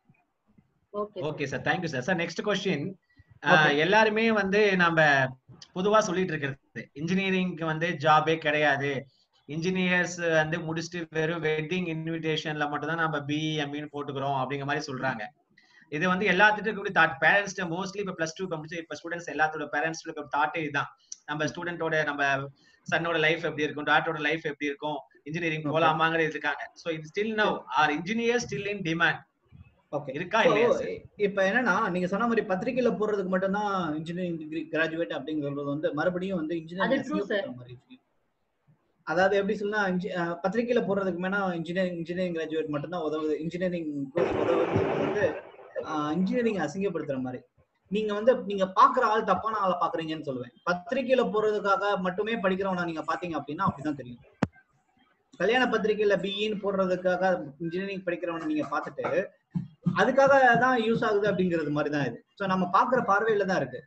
S3: okay
S2: okay sir thank you sir sir next question
S1: Okay.
S2: எல்லாருமே வந்து நம்ம பொதுவா சொல்லிட்டு இருக்கிறது இன்ஜினியரிங்க்கு வந்து ஜாபே கிடையாது இன்ஜினியர்ஸ் வந்து முடிச்சுட்டு வெறும் வெட்டிங் இன்விடேஷன்ல மட்டும் தான் நம்ம பிஇ எம்இன்னு போட்டுக்கிறோம் அப்படிங்கிற மாதிரி சொல்றாங்க இது வந்து எல்லாத்துக்கும் கூட தாட் பேரண்ட்ஸ் மோஸ்ட்லி இப்ப பிளஸ் டூ இப்போ முடிச்சு இப்ப ஸ்டூடெண்ட்ஸ் எல்லாத்தோட பேரண்ட்ஸ் தாட்டே இதுதான் நம்ம ஸ்டூடெண்டோட நம்ம சன்னோட லைஃப் எப்படி இருக்கும் டாட்டோட லைஃப் எப்படி இருக்கும் இன்ஜினியரிங்
S1: Okay.
S2: போலாமாங்கிறது இருக்காங்க சோ இது still now are engineer still in demand
S1: okay
S2: இருக்கா இல்லையா sir?
S1: இப்ப என்னன்னா நீங்க சொன்ன மாதிரி பத்திரிக்கையில போடுறதுக்கு மட்டும் தான் இன்ஜினியரிங் டிகிரி கிராஜுவேட் அப்படிங்கிறது வந்து மறுபடியும் வந்து
S3: அது
S1: இன்ஜினியரிங்
S3: true, sir.
S1: மாதிரி விஷயம். அதாவது எப்படி சொன்னா engi- அஹ் பத்திரிக்கையில போடுறதுக்கு மேனா இன்ஜினியரிங் இன்ஜினியரிங் கிராஜுவேட் மட்டும் தான் உதவுது இன்ஜினியரிங் உதவுது வந்து இன்ஜினியரிங் அசிங்கப்படுத்துற மாதிரி நீங்க வந்து நீங்க பாக்குற ஆள் தப்பான ஆளை பாக்குறீங்கன்னு சொல்லுவேன் பத்திரிக்கையில போறதுக்காக மட்டுமே படிக்கிறவனா நீங்க பாத்தீங்க அப்படின்னா அப்படிதான் தெரியும் கல்யாண பத்திரிக்கையில பிஇன்னு போடுறதுக்காக இன்ஜினியரிங் படிக்கிறவனை நீங்க பார்த்துட்டு அதுக்காக தான் யூஸ் ஆகுது அப்படிங்கிறது மாதிரி தான் இது ஸோ நம்ம பார்க்குற பார்வையில தான் இருக்கு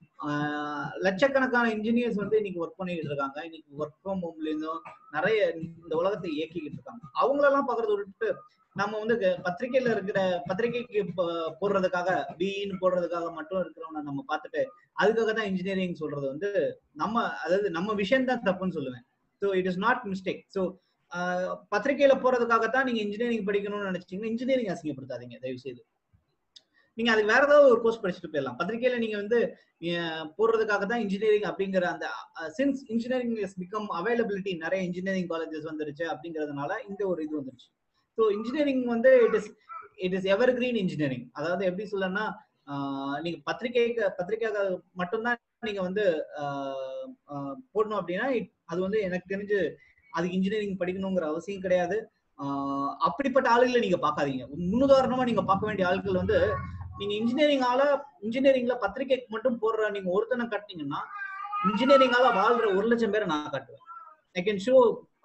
S1: ஆஹ் லட்சக்கணக்கான இன்ஜினியர்ஸ் வந்து இன்னைக்கு ஒர்க் பண்ணிட்டு இருக்காங்க இன்னைக்கு ஒர்க் ஃப்ரம் ஹோம்ல இருந்தும் நிறைய இந்த உலகத்தை இயக்கிக்கிட்டு இருக்காங்க அவங்களெல்லாம் பார்க்கறத விட்டுட்டு நம்ம வந்து க- பத்திரிக்கையில இருக்கிற பத்திரிக்கைக்கு போ- போடுறதுக்காக பிஇன்னு போடுறதுக்காக மட்டும் இருக்கிறவன நம்ம பார்த்துட்டு அதுக்காக தான் இன்ஜினியரிங் சொல்றது வந்து நம்ம அதாவது நம்ம விஷயம் தான் தப்புன்னு சொல்லுவேன் so it is not mistake so பத்திரிக்கையில போறதுக்காகத்தான் நீங்க இன்ஜினியரிங் படிக்கணும்னு நினைச்சீங்கன்னா இன்ஜினியரிங் அசிங்கப்படுத்தாதீங்க தயவு செய்து நீங்க அதுக்கு வேற ஏதாவது ஒரு கோர்ஸ் படிச்சுட்டு போயிடலாம் பத்திரிக்கையில நீங்க வந்து அஹ், போடுறதுக்காக தான் இன்ஜினியரிங் அப்படிங்கிற அந்த since engineering is become availability நிறைய இன்ஜினியரிங் காலேஜஸ் வந்துருச்சு அப்படிங்கிறதுனால இந்த ஒரு இது வந்துருச்சு ஸோ இன்ஜினியரிங் வந்து it is it is ever green engineering அதாவது எப்படி சொல்லனா நீங்க பத்திரிக்கைக்கு பத்திரிக்கைக்காக மட்டும்தான் நீங்க வந்து ஆஹ், ஆஹ், போடணும் அப்படின்னா it- அது வந்து எனக்கு தெரிஞ்சு அதுக்கு இன்ஜினியரிங் படிக்கணுங்கிற அவசியம் கிடையாது ஆஹ், அப்படிப்பட்ட ஆளுகளை நீங்க பார்க்காதீங்க முன்னுதாரணமா நீங்க பார்க்க வேண்டிய ஆட்கள் வந்து நீங்க இன்ஜினியரிங் ஆல இன்ஜினியரிங்ல பத்திரிக்கைக்கு மட்டும் போடுற நீங்க ஒருத்தனை கட்டினீங்கன்னா இன்ஜினியரிங்கால வாழ்ற ஒரு லட்சம் பேரை நான் காட்டுவேன் I can show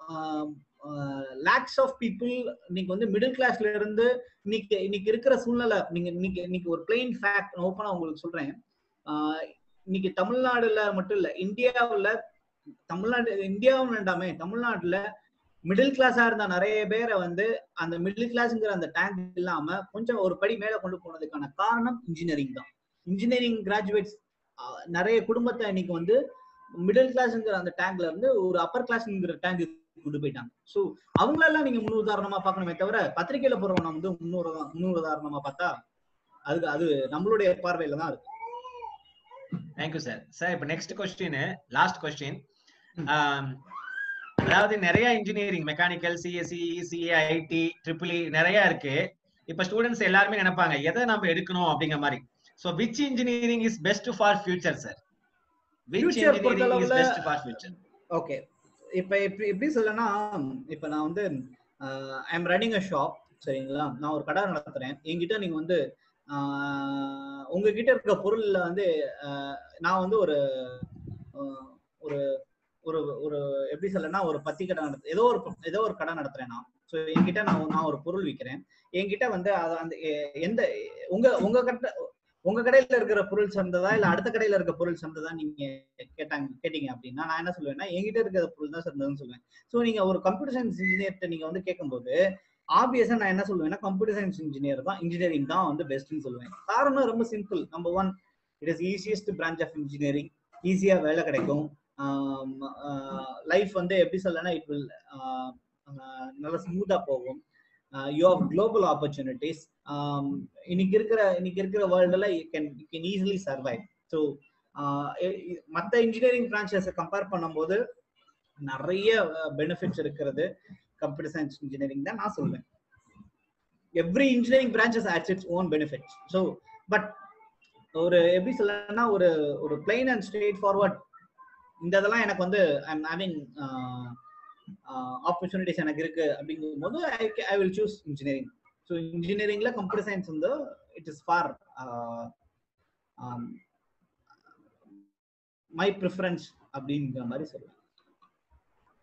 S1: lakhs of people இன்னைக்கு வந்து மிடில் கிளாஸ்ல இருந்து இன்னைக்கு இன்னைக்கு இருக்கிற சூழ்நிலை நீங்க இன்னைக்கு இன்னைக்கு ஒரு பிளெயின் ஃபேக்ட் ஓப்பனா உங்களுக்கு சொல்றேன் ஆஹ் இன்னைக்கு தமிழ்நாடுல மட்டும் இல்ல இந்தியாவுல தமிழ்நாடு இந்தியாவும் வேண்டாமே தமிழ்நாட்டுல மிடில் கிளாஸா இருந்த நிறைய பேரை வந்து அந்த மிடில் கிளாஸ்ங்கிற அந்த டேங்க் இல்லாம கொஞ்சம் ஒரு படி மேல கொண்டு போனதுக்கான காரணம் இன்ஜினியரிங் தான் இன்ஜினியரிங் கிராஜுவேட்ஸ் நிறைய குடும்பத்தை இன்னைக்கு வந்து மிடில் கிளாஸ்ங்கிற அந்த டேங்க்ல இருந்து ஒரு அப்பர் கிளாஸ்ங்கிற டேங்க் கொண்டு போயிட்டாங்க ஸோ அவங்களெல்லாம் நீங்க முன் உதாரணமா பார்க்கணுமே தவிர பத்திரிக்கையில போறவன வந்து முன்னூறு முன்னூறு உதாரணமா பார்த்தா அதுக்கு அது நம்மளுடைய பார்வையில தான் இருக்கு
S2: தேங்க்யூ சார் சார் இப்போ நெக்ஸ்ட் கொஸ்டின் லாஸ்ட் கொஸ்டின் அதாவது நிறைய engineering mechanical CSC CA IT triple நிறைய இருக்கு இப்ப ஸ்டூடெண்ட்ஸ் எல்லாருமே நினைப்பாங்க எதை நம்ம எடுக்கணும் அப்படிங்கிற மாதிரி so which engineering is best for future sir which
S1: Future
S2: engineering is
S1: பொறுத்தளவுல-
S2: பெஸ்ட் ஃபார் ஃபியூச்சர்
S1: ஓகே இப்ப எப்படி எப்படி சொல்லனா இப்ப நான் வந்து I am running a shop சரிங்களா நான் ஒரு கடை நடத்துறேன் என்கிட்ட நீங்க வந்து ஆஹ், உங்ககிட்ட இருக்க பொருள்ல வந்து ஆஹ், நான் வந்து ஒரு ஆஹ், ஒரு ஒரு ஒரு எப்படி சொல்லனா ஒரு பத்தி கடை நடத்து ஏதோ ஒரு ஏதோ ஒரு கடை நடத்துறேன் நான் ஸோ என்கிட்ட நான் நான் ஒரு பொருள் விற்கிறேன் என்கிட்ட வந்து அது அந்த எ- எந்த உங்க உங்க கடை உங்க கடையில இருக்கிற பொருள் சார்ந்ததா இல்ல அடுத்த கடையில இருக்க பொருள் சார்ந்ததா நீங்க கேட்டாங்க கேட்டீங்க அப்படின்னா நான் என்ன சொல்லுவேன்னா என்கிட்ட இருக்கிற பொருள் தான் சார்ந்ததுன்னு சொல்லுவேன் ஸோ நீங்க ஒரு கம்ப்யூட்டர் சயின்ஸ் இன்ஜினியர்கிட்ட நீங்க வந்து கேட்கும்போது ஆப்வியஸா நான் என்ன சொல்லுவேன்னா கம்ப்யூட்டர் சயின்ஸ் இன்ஜினியர் தான் இன்ஜினியரிங் தான் வந்து பெஸ்ட்னு சொல்லுவேன் காரணம் ரொம்ப simple number one it is easiest branch of engineering ஈஸியா வேலை கிடைக்கும் லைஃப் வந்து எப்படி சொல்லனா இட் வில் நல்லா ஸ்மூத்தா போகும் யூ ஹவ் குளோபல் ஆப்பர்ச்சுனிட்டிஸ் இன்னைக்கு இருக்கிற இன்னைக்கு இருக்கிற வேர்ல்டுல you can you can easily survive so மற்ற இன்ஜினியரிங் பிரான்ச்சஸை கம்பேர் பண்ணும்போது நிறைய பெனிஃபிட்ஸ் இருக்கிறது கம்ப்யூட்டர் சயின்ஸ் இன்ஜினியரிங் தான் நான் சொல்வேன் every engineering branches has its own benefits so but ஒரு எப்படி சொல்லணும்னா ஒரு ஒரு பிளைன் அண்ட் ஸ்ட்ரெயிட் ஃபார்வர்ட் இந்த இதெல்லாம் எனக்கு வந்து ஐ எம் ஹேவிங் ஆப்பர்ச்சுனிட்டிஸ் எனக்கு இருக்கு அப்படிங்கும் போது I I will choose engineering so இன்ஜினியரிங்ல கம்ப்யூட்டர் சயின்ஸ் வந்து it is for my preference அப்படிங்கிற மாதிரி சொல்லுவேன்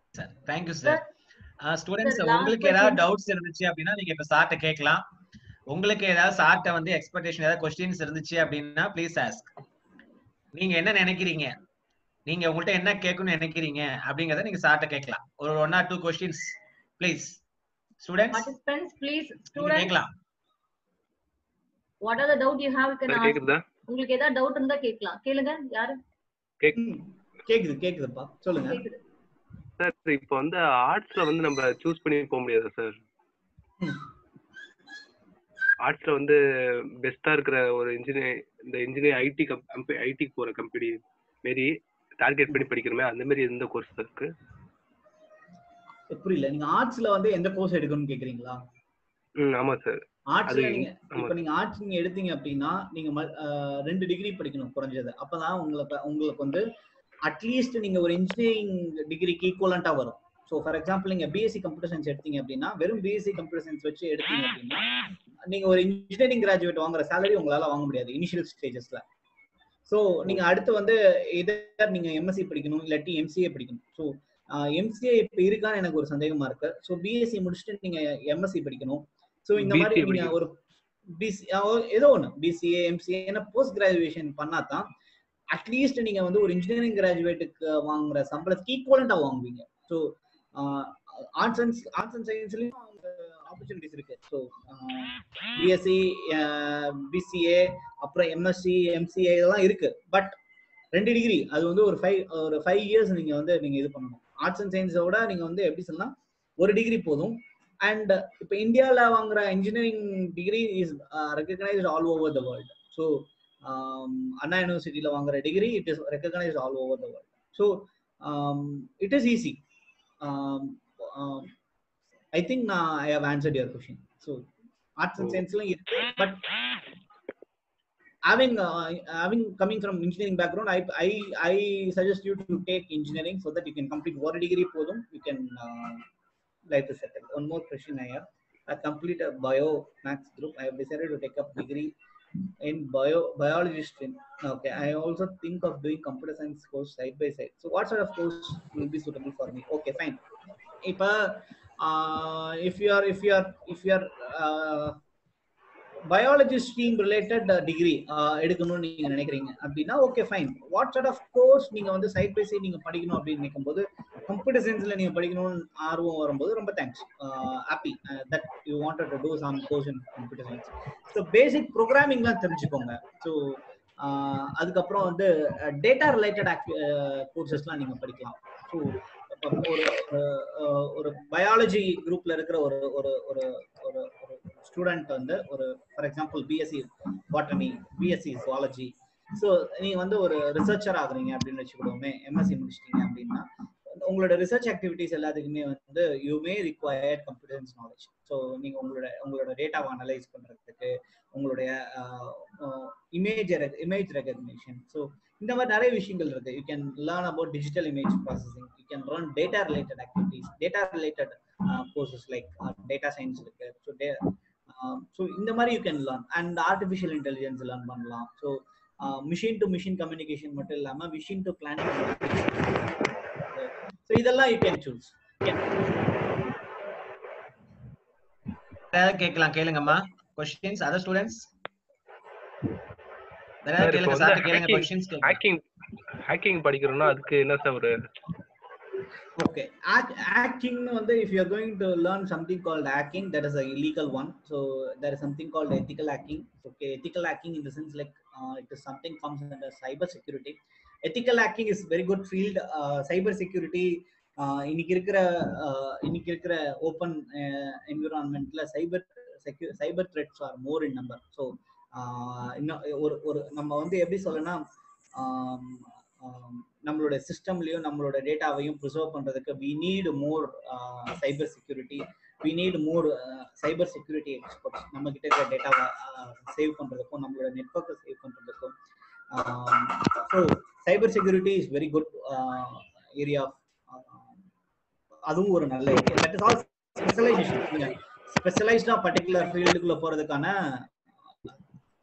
S2: sir thank you sir students
S3: Sir, last
S2: உங்களுக்கு ஏதாவது
S3: question.
S2: டவுட்ஸ் இருந்துச்சு அப்படின்னா நீங்க இப்ப சார்ட்ட கேட்கலாம் உங்களுக்கு ஏதாவது சார்ட்ட வந்து எக்ஸ்பெக்டேஷன் ஏதாவது கொஸ்டின்ஸ் இருந்துச்சு அப்படின்னா ப்ளீஸ் ஆஸ்க் நீங்க என்ன நினைக்கிறீங்க நீங்க உங்கள்ட்ட என்ன கேட்கணும்னு நினைக்கிறீங்க அப்படிங்கறத நீங்க சார்ட்ட கேட்கலாம் ஒரு one or two questions please students
S3: participants please
S2: நீங்க
S3: students
S2: கேட்கலாம்
S3: what are the doubt you have you can
S4: sir
S3: ask
S4: கேக்குதா
S3: உங்களுக்கு ஏதாவது டவுட் இருந்தா கேட்கலாம் கேளுங்க யாரு
S1: ம், கேக்குது கேக்குதுப்பா சொல்லுங்க
S3: கேக்குது
S4: சார் இப்போ வந்து ஆர்ட்ஸ்ல வந்து நம்ம சூஸ் பண்ணி போக முடியாதா சார்
S1: ம்.
S4: ஆர்ட்ஸ்ல வந்து பெஸ்டா இருக்கிற ஒரு இன்ஜினியர் இந்த இன்ஜினியர் ஐடி ஐடிக்கு போற கம்பெனி மாரி டார்கெட் பண்ணி படிக்கிறோமே அந்த மாதிரி எந்த கோர்ஸ் இருக்கு
S1: புரியல நீங்க ஆர்ட்ஸ்ல வந்து எந்த கோர்ஸ் எடுக்கணும்னு கேக்குறீங்களா
S4: ம் ஆமா சார்
S1: ஆர்ட்ஸ்ல
S4: அது
S1: நீங்க
S4: ஆமா.
S1: இப்ப நீங்க ஆர்ட்ஸ் நீங்க எடுத்தீங்க அப்படின்னா நீங்க ம- அஹ் ரெண்டு டிகிரி படிக்கணும் குறைஞ்சது அப்பதான் உங்களுக்கு உங்களுக்கு வந்து அட்லீஸ்ட் நீங்க ஒரு இன்ஜினியரிங் டிகிரிக்கு ஈக்குவலண்டா வரும் ஸோ ஃபார் எக்ஸாம்பிள் நீங்க பிஎஸ்சி கம்ப்யூட்டர் சயின்ஸ் எடுத்தீங்க அப்படின்னா வெறும் பிஎஸ்சி கம்ப்யூட்டர் சயின்ஸ் வச்சு எடுத்தீங்க அப்படின்னா நீங்க ஒரு இன்ஜினியரிங் கிராஜுவேட் வாங்குற salary உங்களால வாங்க முடியாது இனிஷியல் ஸ்டேஜஸ்ல ஸோ நீங்க அடுத்து வந்து இதர் நீங்க எம்எஸ்சி படிக்கணும் இல்லாட்டி எம்சிஏ படிக்கணும் ஸோ எம்சிஏ இப்ப இருக்கான்னு எனக்கு ஒரு சந்தேகமா இருக்கு ஸோ பிஎஸ்சி முடிச்சுட்டு நீங்க எம்எஸ்சி படிக்கணும் ஸோ இந்த மாதிரி
S4: BCA
S1: நீங்க
S4: படிக்கணும்.
S1: ஒரு பிசி ஏதோ ஒன்று பிசிஏ எம்சிஏ ஏன்னா போஸ்ட் கிராஜுவேஷன் பண்ணாதான் அட்லீஸ்ட் நீங்க வந்து ஒரு இன்ஜினியரிங் கிராஜுவேட்டுக்கு வாங்குற சம்பளத்துக்கு ஈக்குவலண்டா வாங்குவீங்க so arts and arts and சயின்ஸ்லயும் ஆப்பர்ச்சுனிட்டிஸ் இருக்கு ஸோ பிஎஸ்சி பிசிஏ அப்புறம் எம்எஸ்சி எம்சிஏ இதெல்லாம் இருக்கு பட் ரெண்டு டிகிரி அது வந்து ஒரு ஃபைவ் ஒரு ஃபைவ் இயர்ஸ் நீங்க வந்து நீங்க இது பண்ணணும் ஆர்ட்ஸ் அண்ட் சயின்ஸோட நீங்க வந்து எப்படி சொல்லலாம் ஒரு டிகிரி போதும் அண்ட் இப்போ இந்தியாவில் வாங்குற engineering degree is recognised all over the world so Anna யூனிவர்சிட்டியில் வாங்குற degree it is recognised all over the world so it is easy I think நான் I have answered your question so arts and சயின்ஸ்லாம் இருக்கு but having uh, having coming from engineering background i i i suggest you to take engineering so that you can complete one degree podum you can uh, life is settled one more question i have i complete a bio max group i have decided to take up degree in bio biology stream okay i also think of doing computer science course side by side so what sort of course will be suitable for me okay fine if uh, uh if you are if you are if you are uh, biology stream related degree எடுக்கணும்னு நீங்க நினைக்கிறீங்க அப்படின்னா okay fine what sort of course நீங்க வந்து side by side நீங்க படிக்கணும் அப்படின்னு நினைக்கும் போது கம்ப்யூட்டர் சயின்ஸ்ல நீங்க படிக்கணும்னு ஆர்வம் வரும்போது ரொம்ப thanks happy that you wanted to do some course in computer science so basic ப்ரோக்ராமிங்லாம் தெரிஞ்சுக்கோங்க ஸோ அதுக்கப்புறம் வந்து டேட்டா ரிலேட்டட் கோர்சஸ்லாம் நீங்க படிக்கலாம் ஸோ ஒரு அஹ், ஒரு பயாலஜி குரூப்ல இருக்கிற ஒரு ஒரு ஒரு ஒரு ஒரு ஸ்டூடெண்ட் வந்து ஒரு for example BSc botany BSc zoology so நீங்க வந்து ஒரு ரிசர்ச்சர் ஆகுறீங்க அப்படின்னு வச்சுக்கிடுவோமே எம்எஸ்சி முடிச்சிட்டீங்க அப்படின்னா உங்களோட ரிசர்ச் ஆக்டிவிட்டிஸ் எல்லாத்துக்குமே வந்து you may required computers knowledge so நீங்க உங்களோட உங்களோட டேட்டாவை அனலைஸ் பண்றதுக்கு உங்களுடைய இமேஜ் இமேஜ் ரெகக்னிஷன் ஸோ இந்த மாதிரி நிறைய விஷயங்கள் இருக்கு you can learn about digital image processing you can run data related activities data related courses like data science இருக்கு ஸோ ஸோ இந்த மாதிரி you can learn and artificial intelligence learn பண்ணலாம் so machine to machine communication மட்டும் இல்லாம machine to planning so இதெல்லாம் you can choose
S2: ஏதாவது கேட்கலாம் கேளுங்கம்மா கொஸ்டின்ஸ் அதர் ஸ்டூடெண்ட்ஸ்
S4: Sir,
S2: ஏதாவது
S4: இப்போ
S2: கேளுங்க
S4: வந்து
S2: சார் கேளுங்க
S4: hacking-
S2: கொஸ்டின்ஸ்
S4: ஹேக்கிங் ஹேக்கிங் படிக்கிறோம்னா அதுக்கு என்ன சார் ஒரு
S1: Okay, Hack- hacking வந்து if you are going to learn something called hacking, that is a illegal one. So there is something called ethical hacking. Okay, ethical hacking in the sense like uh, it is something comes under cyber security. Ethical hacking is very good field. Uh, cyber security uh, இன்னைக்கு இருக்கிற uh, இன்னைக்கு இருக்கிற open என்விரான்மெண்ட்ல cyber செக்யூ cyber threats are more in number so இன்னும் ஒரு ஒரு நம்ம வந்து எப்படி சொல்லணும்னா ஆம், ஆம், நம்மளோட சிஸ்டம்லயும் நம்மளோட டேட்டாவையும் ப்ரிசர்வ் பண்றதுக்கு we need more cyber security we need more cyber security experts நம்ம கிட்ட இருக்கிற டேட்டாவை சேவ் பண்றதுக்கும் நம்மளோட நெட்ஒர்க்கை சேவ் பண்றதுக்கும் so cyber security is very good area அதுவும் ஒரு நல்ல area that is all specialisation நீங்க ஸ்பெஷலைஸ்டா பர்டிகுலர் ஃபீல்டுக்குள்ள போறதுக்கான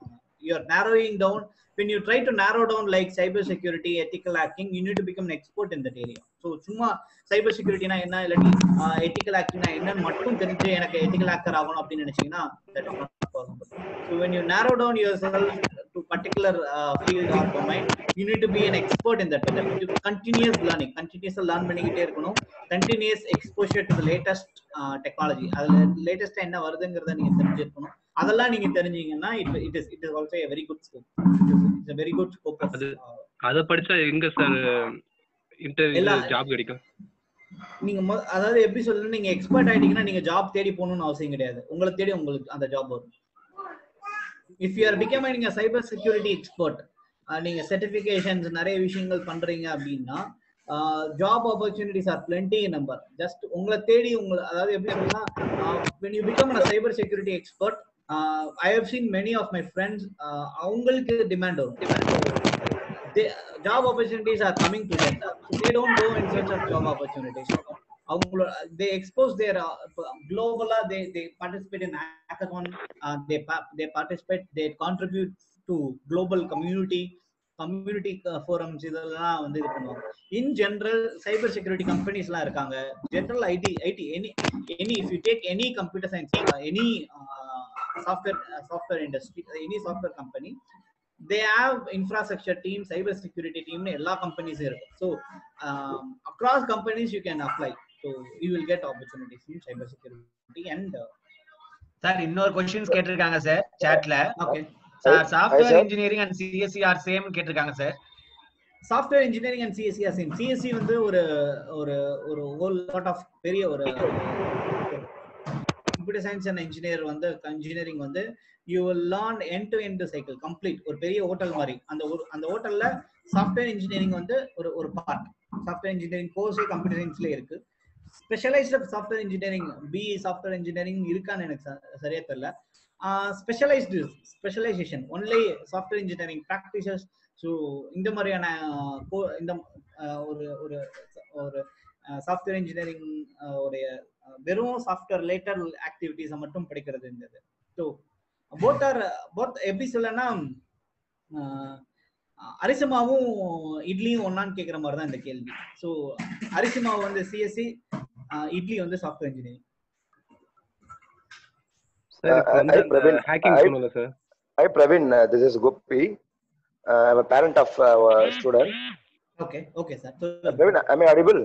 S1: you're narrowing down when you try to narrow down like cyber security ethical hacking you need to become an expert in that area so சும்மா சைபர் செக்யூரிட்டினா என்ன இல்லாட்டி ethical ஆக்டிங்னா என்னன்னு மட்டும் தெரிஞ்சு எனக்கு எத்திக்கல் ஆக்டர் ஆகணும் அப்படின்னு நினைச்சீங்கன்னா that is not possible so when you narrow down yourself to particular uh, field or domain you need to be an expert in that that means you continuous learning continuous learn பண்ணிக்கிட்டே இருக்கணும் continuous exposure to the latest uh, technology அதுல லேட்டஸ்டா என்ன வருதுங்கிறத நீங்க தெரிஞ்சிருக்கணும் அதெல்லாம் நீங்க தெரிஞ்சீங்கன்னா it it is it is also a very good scope it's a very good scope of
S4: அது-
S1: uh,
S4: அத படிச்சா எங்க சார் இன்டர்வியூ
S1: எல்லா-
S4: ஜாப் கிடைக்கும்
S1: நீங்க மொ- அதாவது எப்படி சொல்லணும் நீங்க எக்ஸ்பர்ட் ஆயிட்டீங்கன்னா நீங்க ஜாப் தேடி போகணும்னு அவசியம் கிடையாது உங்களை தேடி உங்களுக்கு அந்த ஜாப் வரும் if you are becoming a cyber security expert நீங்க சர்டிபிகேஷன்ஸ் நிறைய விஷயங்கள் பண்றீங்க அப்படின்னா job opportunities are plenty number just உங்களை தேடி உங்களை அதாவது எப்படி சொல்லலாம் when you become a cyber security expert I have seen many of my friends uh, அவங்களுக்கு டிமாண்ட் வரும் they, job opportunities are coming to them. So they don't go in search of job opportunities. அவங்களோட they expose their uh, global they they participate in hackathon uh, they pa- they participate they contribute to global community community forums இதெல்லாம் வந்து இது பண்ணுவாங்க in general cyber security companies எல்லாம் இருக்காங்க general IT IT any any if you take any computer science any software software industry any software company they have infrastructure team cyber security team னு எல்லா கம்பெனிஸும் இருக்கு so across companies you can apply so you will get opportunities in cyber security and uh,
S2: sir இன்னொரு questions கேட்டிருக்காங்க sir சாட்ல
S1: okay
S2: sir
S5: Hi,
S2: software
S5: sir.
S2: Engineering and CSC are same கேட்டிருக்காங்க sir
S1: software engineering and CSC are same CSC வந்து ஒரு ஒரு ஒரு whole lot of பெரிய ஒரு கம்ப்யூட்டர் சயின்ஸ் அண்ட் இன்ஜினியர் வந்து இன்ஜினியரிங் வந்து you will learn end to end cycle complete ஒரு பெரிய ஹோட்டல் மாதிரி அந்த ஒரு அந்த ஹோட்டல்ல சாஃப்ட்வேர் இன்ஜினியரிங் வந்து ஒரு ஒரு பார்ட் சாஃப்ட்வேர் இன்ஜினியரிங் கோர்ஸே கம்ப்யூட்டர் சயின்ஸ்ல இருக்கு specialised software engineering BE software engineering இருக்கான்னு எனக்கு ச- சரியா தெரியல specialised specialisation only software engineering practices so இந்த மாதிரியான ஆஹ், co- இந்த ஆஹ், ஒரு ஒரு ஒரு சாஃப்ட்வேர் இன்ஜினியரிங் உடைய ஆஹ், வெறும் சாஃப்ட்வேர் ரிலேட்டட் ஆக்டிவிட்டிஸை மட்டும் படிக்கிறது இருந்தது ஸோ போத் ஆர் போத் எப்படி சொல்லனா அரிசி மாவும் இட்லியும் ஒன்னான்னு கேட்குற மாதிரி தான் இந்த கேள்வி ஸோ அரிசி மாவு வந்து சிஎஸ்சி இட்லி வந்து சாஃப்ட்வேர் இன்ஜினியரிங்
S4: சார் இப்போ
S5: Uh,
S4: வந்து
S5: I- Praveen,
S4: ஹேக்கிங்
S5: I-
S4: சொன்னல sir
S5: Hi, Praveen. Uh, this is Gopi. Uh, I'm a parent of uh, a student.
S1: Okay okay sir
S5: Uh, Praveen, am I audible?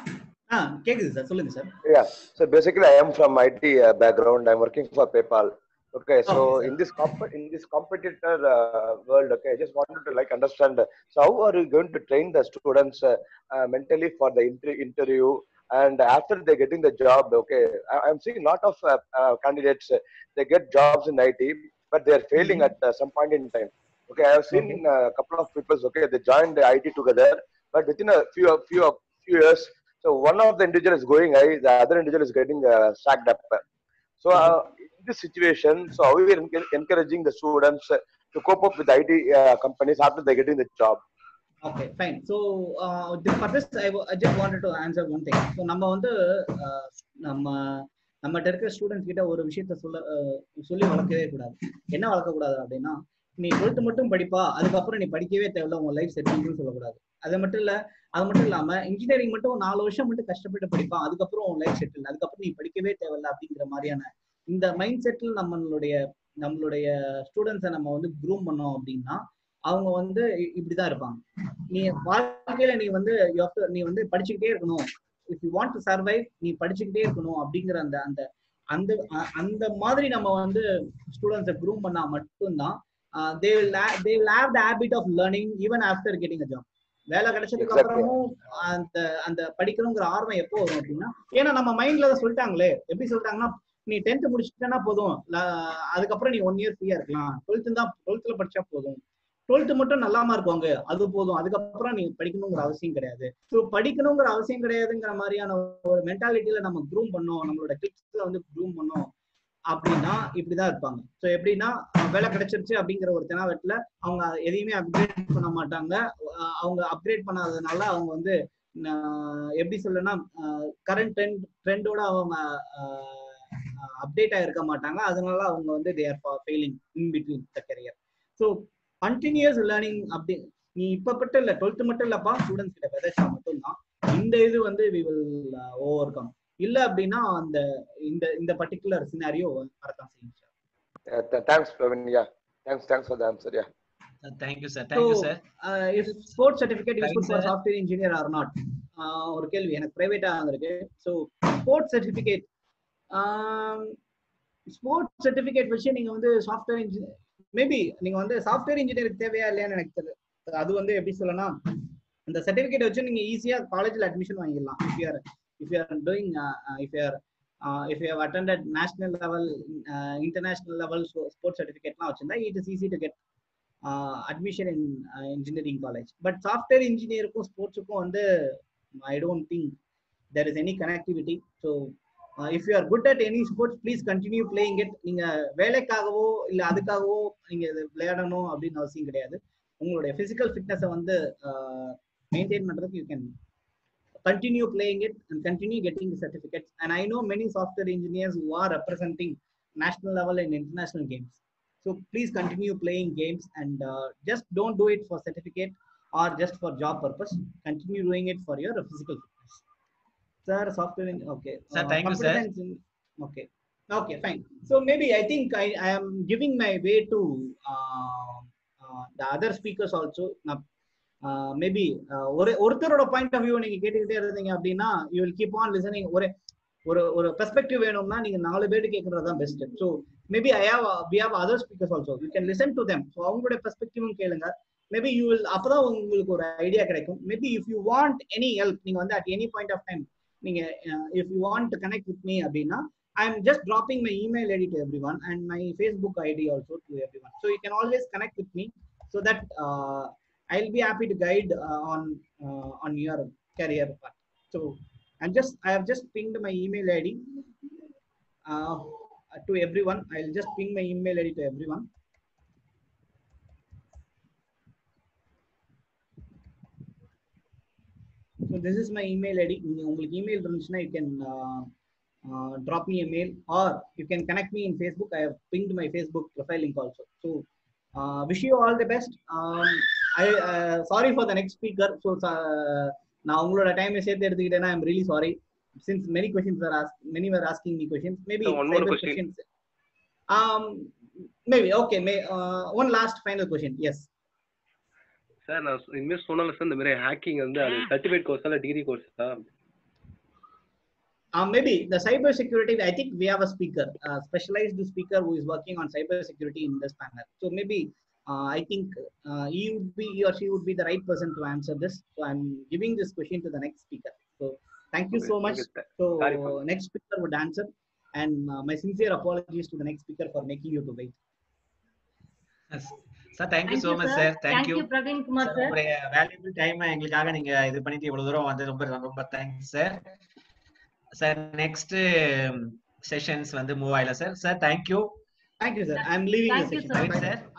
S1: ஆ கேக்குது sir சொல்லுங்க sir
S5: Yeah. So basically, I am from IT uh, background. I'm working for PayPal. Okay. So
S1: Okay, sir.
S5: in this comp- in this competitor uh, world, okay, I just wanted to like understand. uh, So how are you going to train the students uh, uh, mentally for the inter- interview? And after they're getting the job, okay, I- I'm seeing a lot of uh, uh, candidates. Uh, they get jobs in IT, but they are failing at uh, some point in time. Okay, I have seen
S1: Okay.
S5: in a couple of people. Okay, they joined the IT together, but within a few few few years, so one of the individual is going high, the other individual is getting uh, sacked up. So uh, in this situation, so how we are enc- encouraging the students uh, to cope up with IT uh, companies after they getting the job?
S1: Okay fine so for this I I just wanted to answer one thing so நம்ம வந்து uh, நம்ம நம்மகிட்ட இருக்கிற students கிட்ட ஒரு விஷயத்த சொல்ல uh, சொல்லி வளர்க்கவே கூடாது என்ன வளர்க்க கூடாது அப்படின்னா நீ டுவெல்த் மட்டும் படிப்பா அதுக்கப்புறம் நீ படிக்கவே தேவையில்ல உங்க லைஃப் செட்டில்னு சொல்லக்கூடாது அது மட்டும் இல்ல அது மட்டும் இல்லாம இன்ஜினியரிங் மட்டும் நாலு வருஷம் மட்டும் கஷ்டப்பட்டு படிப்பான் அதுக்கப்புறம் உன் லைஃப் செட்டில் அதுக்கப்புறம் நீ படிக்கவே தேவையில்ல அப்படிங்கிற மாதிரியான இந்த மைண்ட் செட்டில் நம்மளுடைய நம்மளுடைய ஸ்டூடெண்ட்ஸை நம்ம வந்து க்ரூம் பண்ணோம் அப்படின்னா அவங்க வந்து இ- இப்படிதான் இருப்பாங்க நீ வாழ்க்கையில நீ வந்து you have to- நீ வந்து படிச்சுக்கிட்டே இருக்கணும் if you want to survive நீ படிச்சுக்கிட்டே இருக்கணும் அப்படிங்கிற அந்த அந்த அந்த அ- அந்த மாதிரி நம்ம வந்து ஸ்டூடெண்ட்ஸை க்ரூம் பண்ணா மட்டும்தான் they will they will have the habit of learning even after getting a job வேலை கிடைச்சதுக்கு
S5: Exactly.
S1: அப்புறமும் அந்த அந்த படிக்கணுங்கிற ஆர்வம் எப்போ வரும் அப்படின்னா ஏன்னா நம்ம மைண்ட்ல தான் சொல்லிட்டாங்களே எப்படி சொல்லிட்டாங்கன்னா நீ டென்த் முடிச்சிட்டேன்னா போதும் ல- அதுக்கப்புறம் நீ ஒன் இயர் ஃப்ரீயா இருக்கலாம் டுவெல்த்து தான் டுவெல்த்ல படிச்சா போதும் டுவெல்த் மட்டும் நல்லா மார்க் வாங்க அது போதும் அதுக்கப்புறம் நீ படிக்கணுங்கிற அவசியம் கிடையாது ஸோ படிக்கணுங்கிற அவசியம் கிடையாதுங்கிற மாதிரியான ஒரு மென்டாலிட்டியில நம்ம க்ரூம் பண்ணோம் நம்மளோட கிட்ஸ்ல வந்து க்ரூம் பண்ணோம் அப்படின்னா இப்படிதான் இருப்பாங்க ஸோ எப்படின்னா அஹ் வேலை கிடைச்சிருச்சு அப்படிங்கிற ஒரு தினாவெட்டில் அவங்க எதையுமே அப்கிரேட் பண்ண மாட்டாங்க அஹ் அவங்க அப்கிரேட் பண்ணாததுனால அவங்க வந்து அஹ் எப்படி சொல்லனா கரண்ட் ட்ரெண்ட் ட்ரெண்டோட அவங்க அப்டேட் ஆயிருக்க மாட்டாங்க அதனால அவங்க வந்து they are failing in between the career so continuous learning அப்படி நீ இப்ப மட்டும் இல்ல டுவெல்த் மட்டும் இல்லப்பா ஸ்டூடெண்ட்ஸ் கிட்ட விதைச்சா மட்டும்தான் இந்த இது வந்து வி வில் ஓவர் கம் இல்ல அப்படின்னா அந்த இந்த இந்த பர்டிகுலர் சினாரியோ வரதான் செய்யும் sir
S5: Yeah, th- thanks, Praveen. Yeah. Thanks, thanks for the answer. Yeah.
S2: Thank you sir thank you
S1: So,
S2: sir
S1: if sports certificate useful
S2: Right,
S1: for
S2: sir.
S1: Software engineer or not ஒரு கேள்வி எனக்கு பிரைவேட்டா வந்திருக்கு so sports certificate sports certificate வச்சு நீங்க வந்து software engineer maybe நீங்க வந்து சாஃப்ட்வேர் இன்ஜினியருக்கு தேவையா இல்லையான்னு எனக்கு தெரியல அது வந்து எப்படி சொல்லலாம் அந்த சர்டிஃபிகேட் வச்சு நீங்க ஈஸியா காலேஜ்ல அட்மிஷன் வாங்கிடலாம் if you're if you're doing if you're if you attended national level international level sports சர்டிஃபிகேட்லாம் வச்சிருந்தா it is easy to get admission in engineering college but software இன்ஜினியருக்கும் ஸ்போர்ட்ஸுக்கும் வந்து I don't think there is any connectivity so if you are good at any sports please continue playing it நீங்க வேலைக்காகவோ இல்ல அதுக்காகவோ நீங்க இது விளையாடணும் அப்படின்னு அவசியம் கிடையாது உங்களுடைய பிசிக்கல் ஃபிட்னஸை வந்து மெயின்டைன் பண்றதுக்கு you can continue playing it and continue getting the certificates. And I know many software engineers who are representing national level and international games. So please continue playing games and uh, just don't do it for certificate or just for job purpose. Continue doing it for your physical fitness. Sir, software, en- okay.
S2: Sir, thank you,
S1: computer
S2: sir.
S1: science in- okay. Okay, fine. So maybe I think I, I am giving my way to uh, uh, the other speakers also. Now, maybe ஒரு ஒருத்தரோட point of view நீங்க கேட்டுக்கிட்டே இருந்தீங்க அப்படின்னா you will keep on listening ஒரு ஒரு ஒரு perspective வேணும்னா நீங்க நாலு பேர் கேட்கறது தான் best so maybe I have we have other speakers also you can listen to them so அவங்களுடைய பெர்ஸ்பெக்டிவும் கேளுங்க மேபி யூ வில் அப்பதான் உங்களுக்கு ஒரு ஐடியா கிடைக்கும் maybe if you want any help நீங்க வந்து at any point of time நீங்க if you want to connect with me அப்படின்னா I am just dropping my email ID to everyone and my Facebook ID also to everyone. So you can always connect with me so that uh, I'll be happy to guide uh, on uh, on your career path. So I'm just I have just pinged my email ID uh, to everyone. I'll just ping my email ID to everyone. So this is my email ID. நீங்க- உங்களுக்கு email இருந்துச்சுன்னா you can uh, uh, drop me a mail or you can connect me in Facebook. I have pinged my Facebook profile link also. So uh, wish you all the best. Um, I uh, sorry for the next speaker. So uh, நான் உங்களோட டைமை சேர்த்து எடுத்துக்கிட்டேன்னா I'm really sorry since many questions are ask many were asking me questions maybe
S4: So, one more question.
S1: Questions um maybe okay may uh, one last final question yes
S4: sir நான் சொ- இனிமேல் சொன்னால sir இந்த மாதிரி hacking வந்து அது certificate course இல்ல degree கோர்ஸா
S1: uh, maybe the cyber security i think we have a speaker uh, specialized speaker who is working on cyber security in this panel so maybe uh, i think uh, he would be he or she would be the right person to answer this so i'm giving this question to the next speaker so thank you so much so
S4: Sorry for-
S1: next speaker would answer and uh, my sincere apologies to the next speaker for making you to wait
S2: sir thank you so much sir thank you
S3: Praveen Kumar sir
S2: உங்களுடைய valuable time எங்களுக்காக நீங்க இது பண்ணிட்டு இவ்வளவு தூரம் வந்து ரொம்ப ரொம்ப thanks sir sir next sessions வந்து மூவ் ஆயில sir sir thank you
S1: thank you sir i'm leaving
S3: Thank
S1: the
S3: you,
S1: session
S3: sir.
S1: Bye.
S2: Sir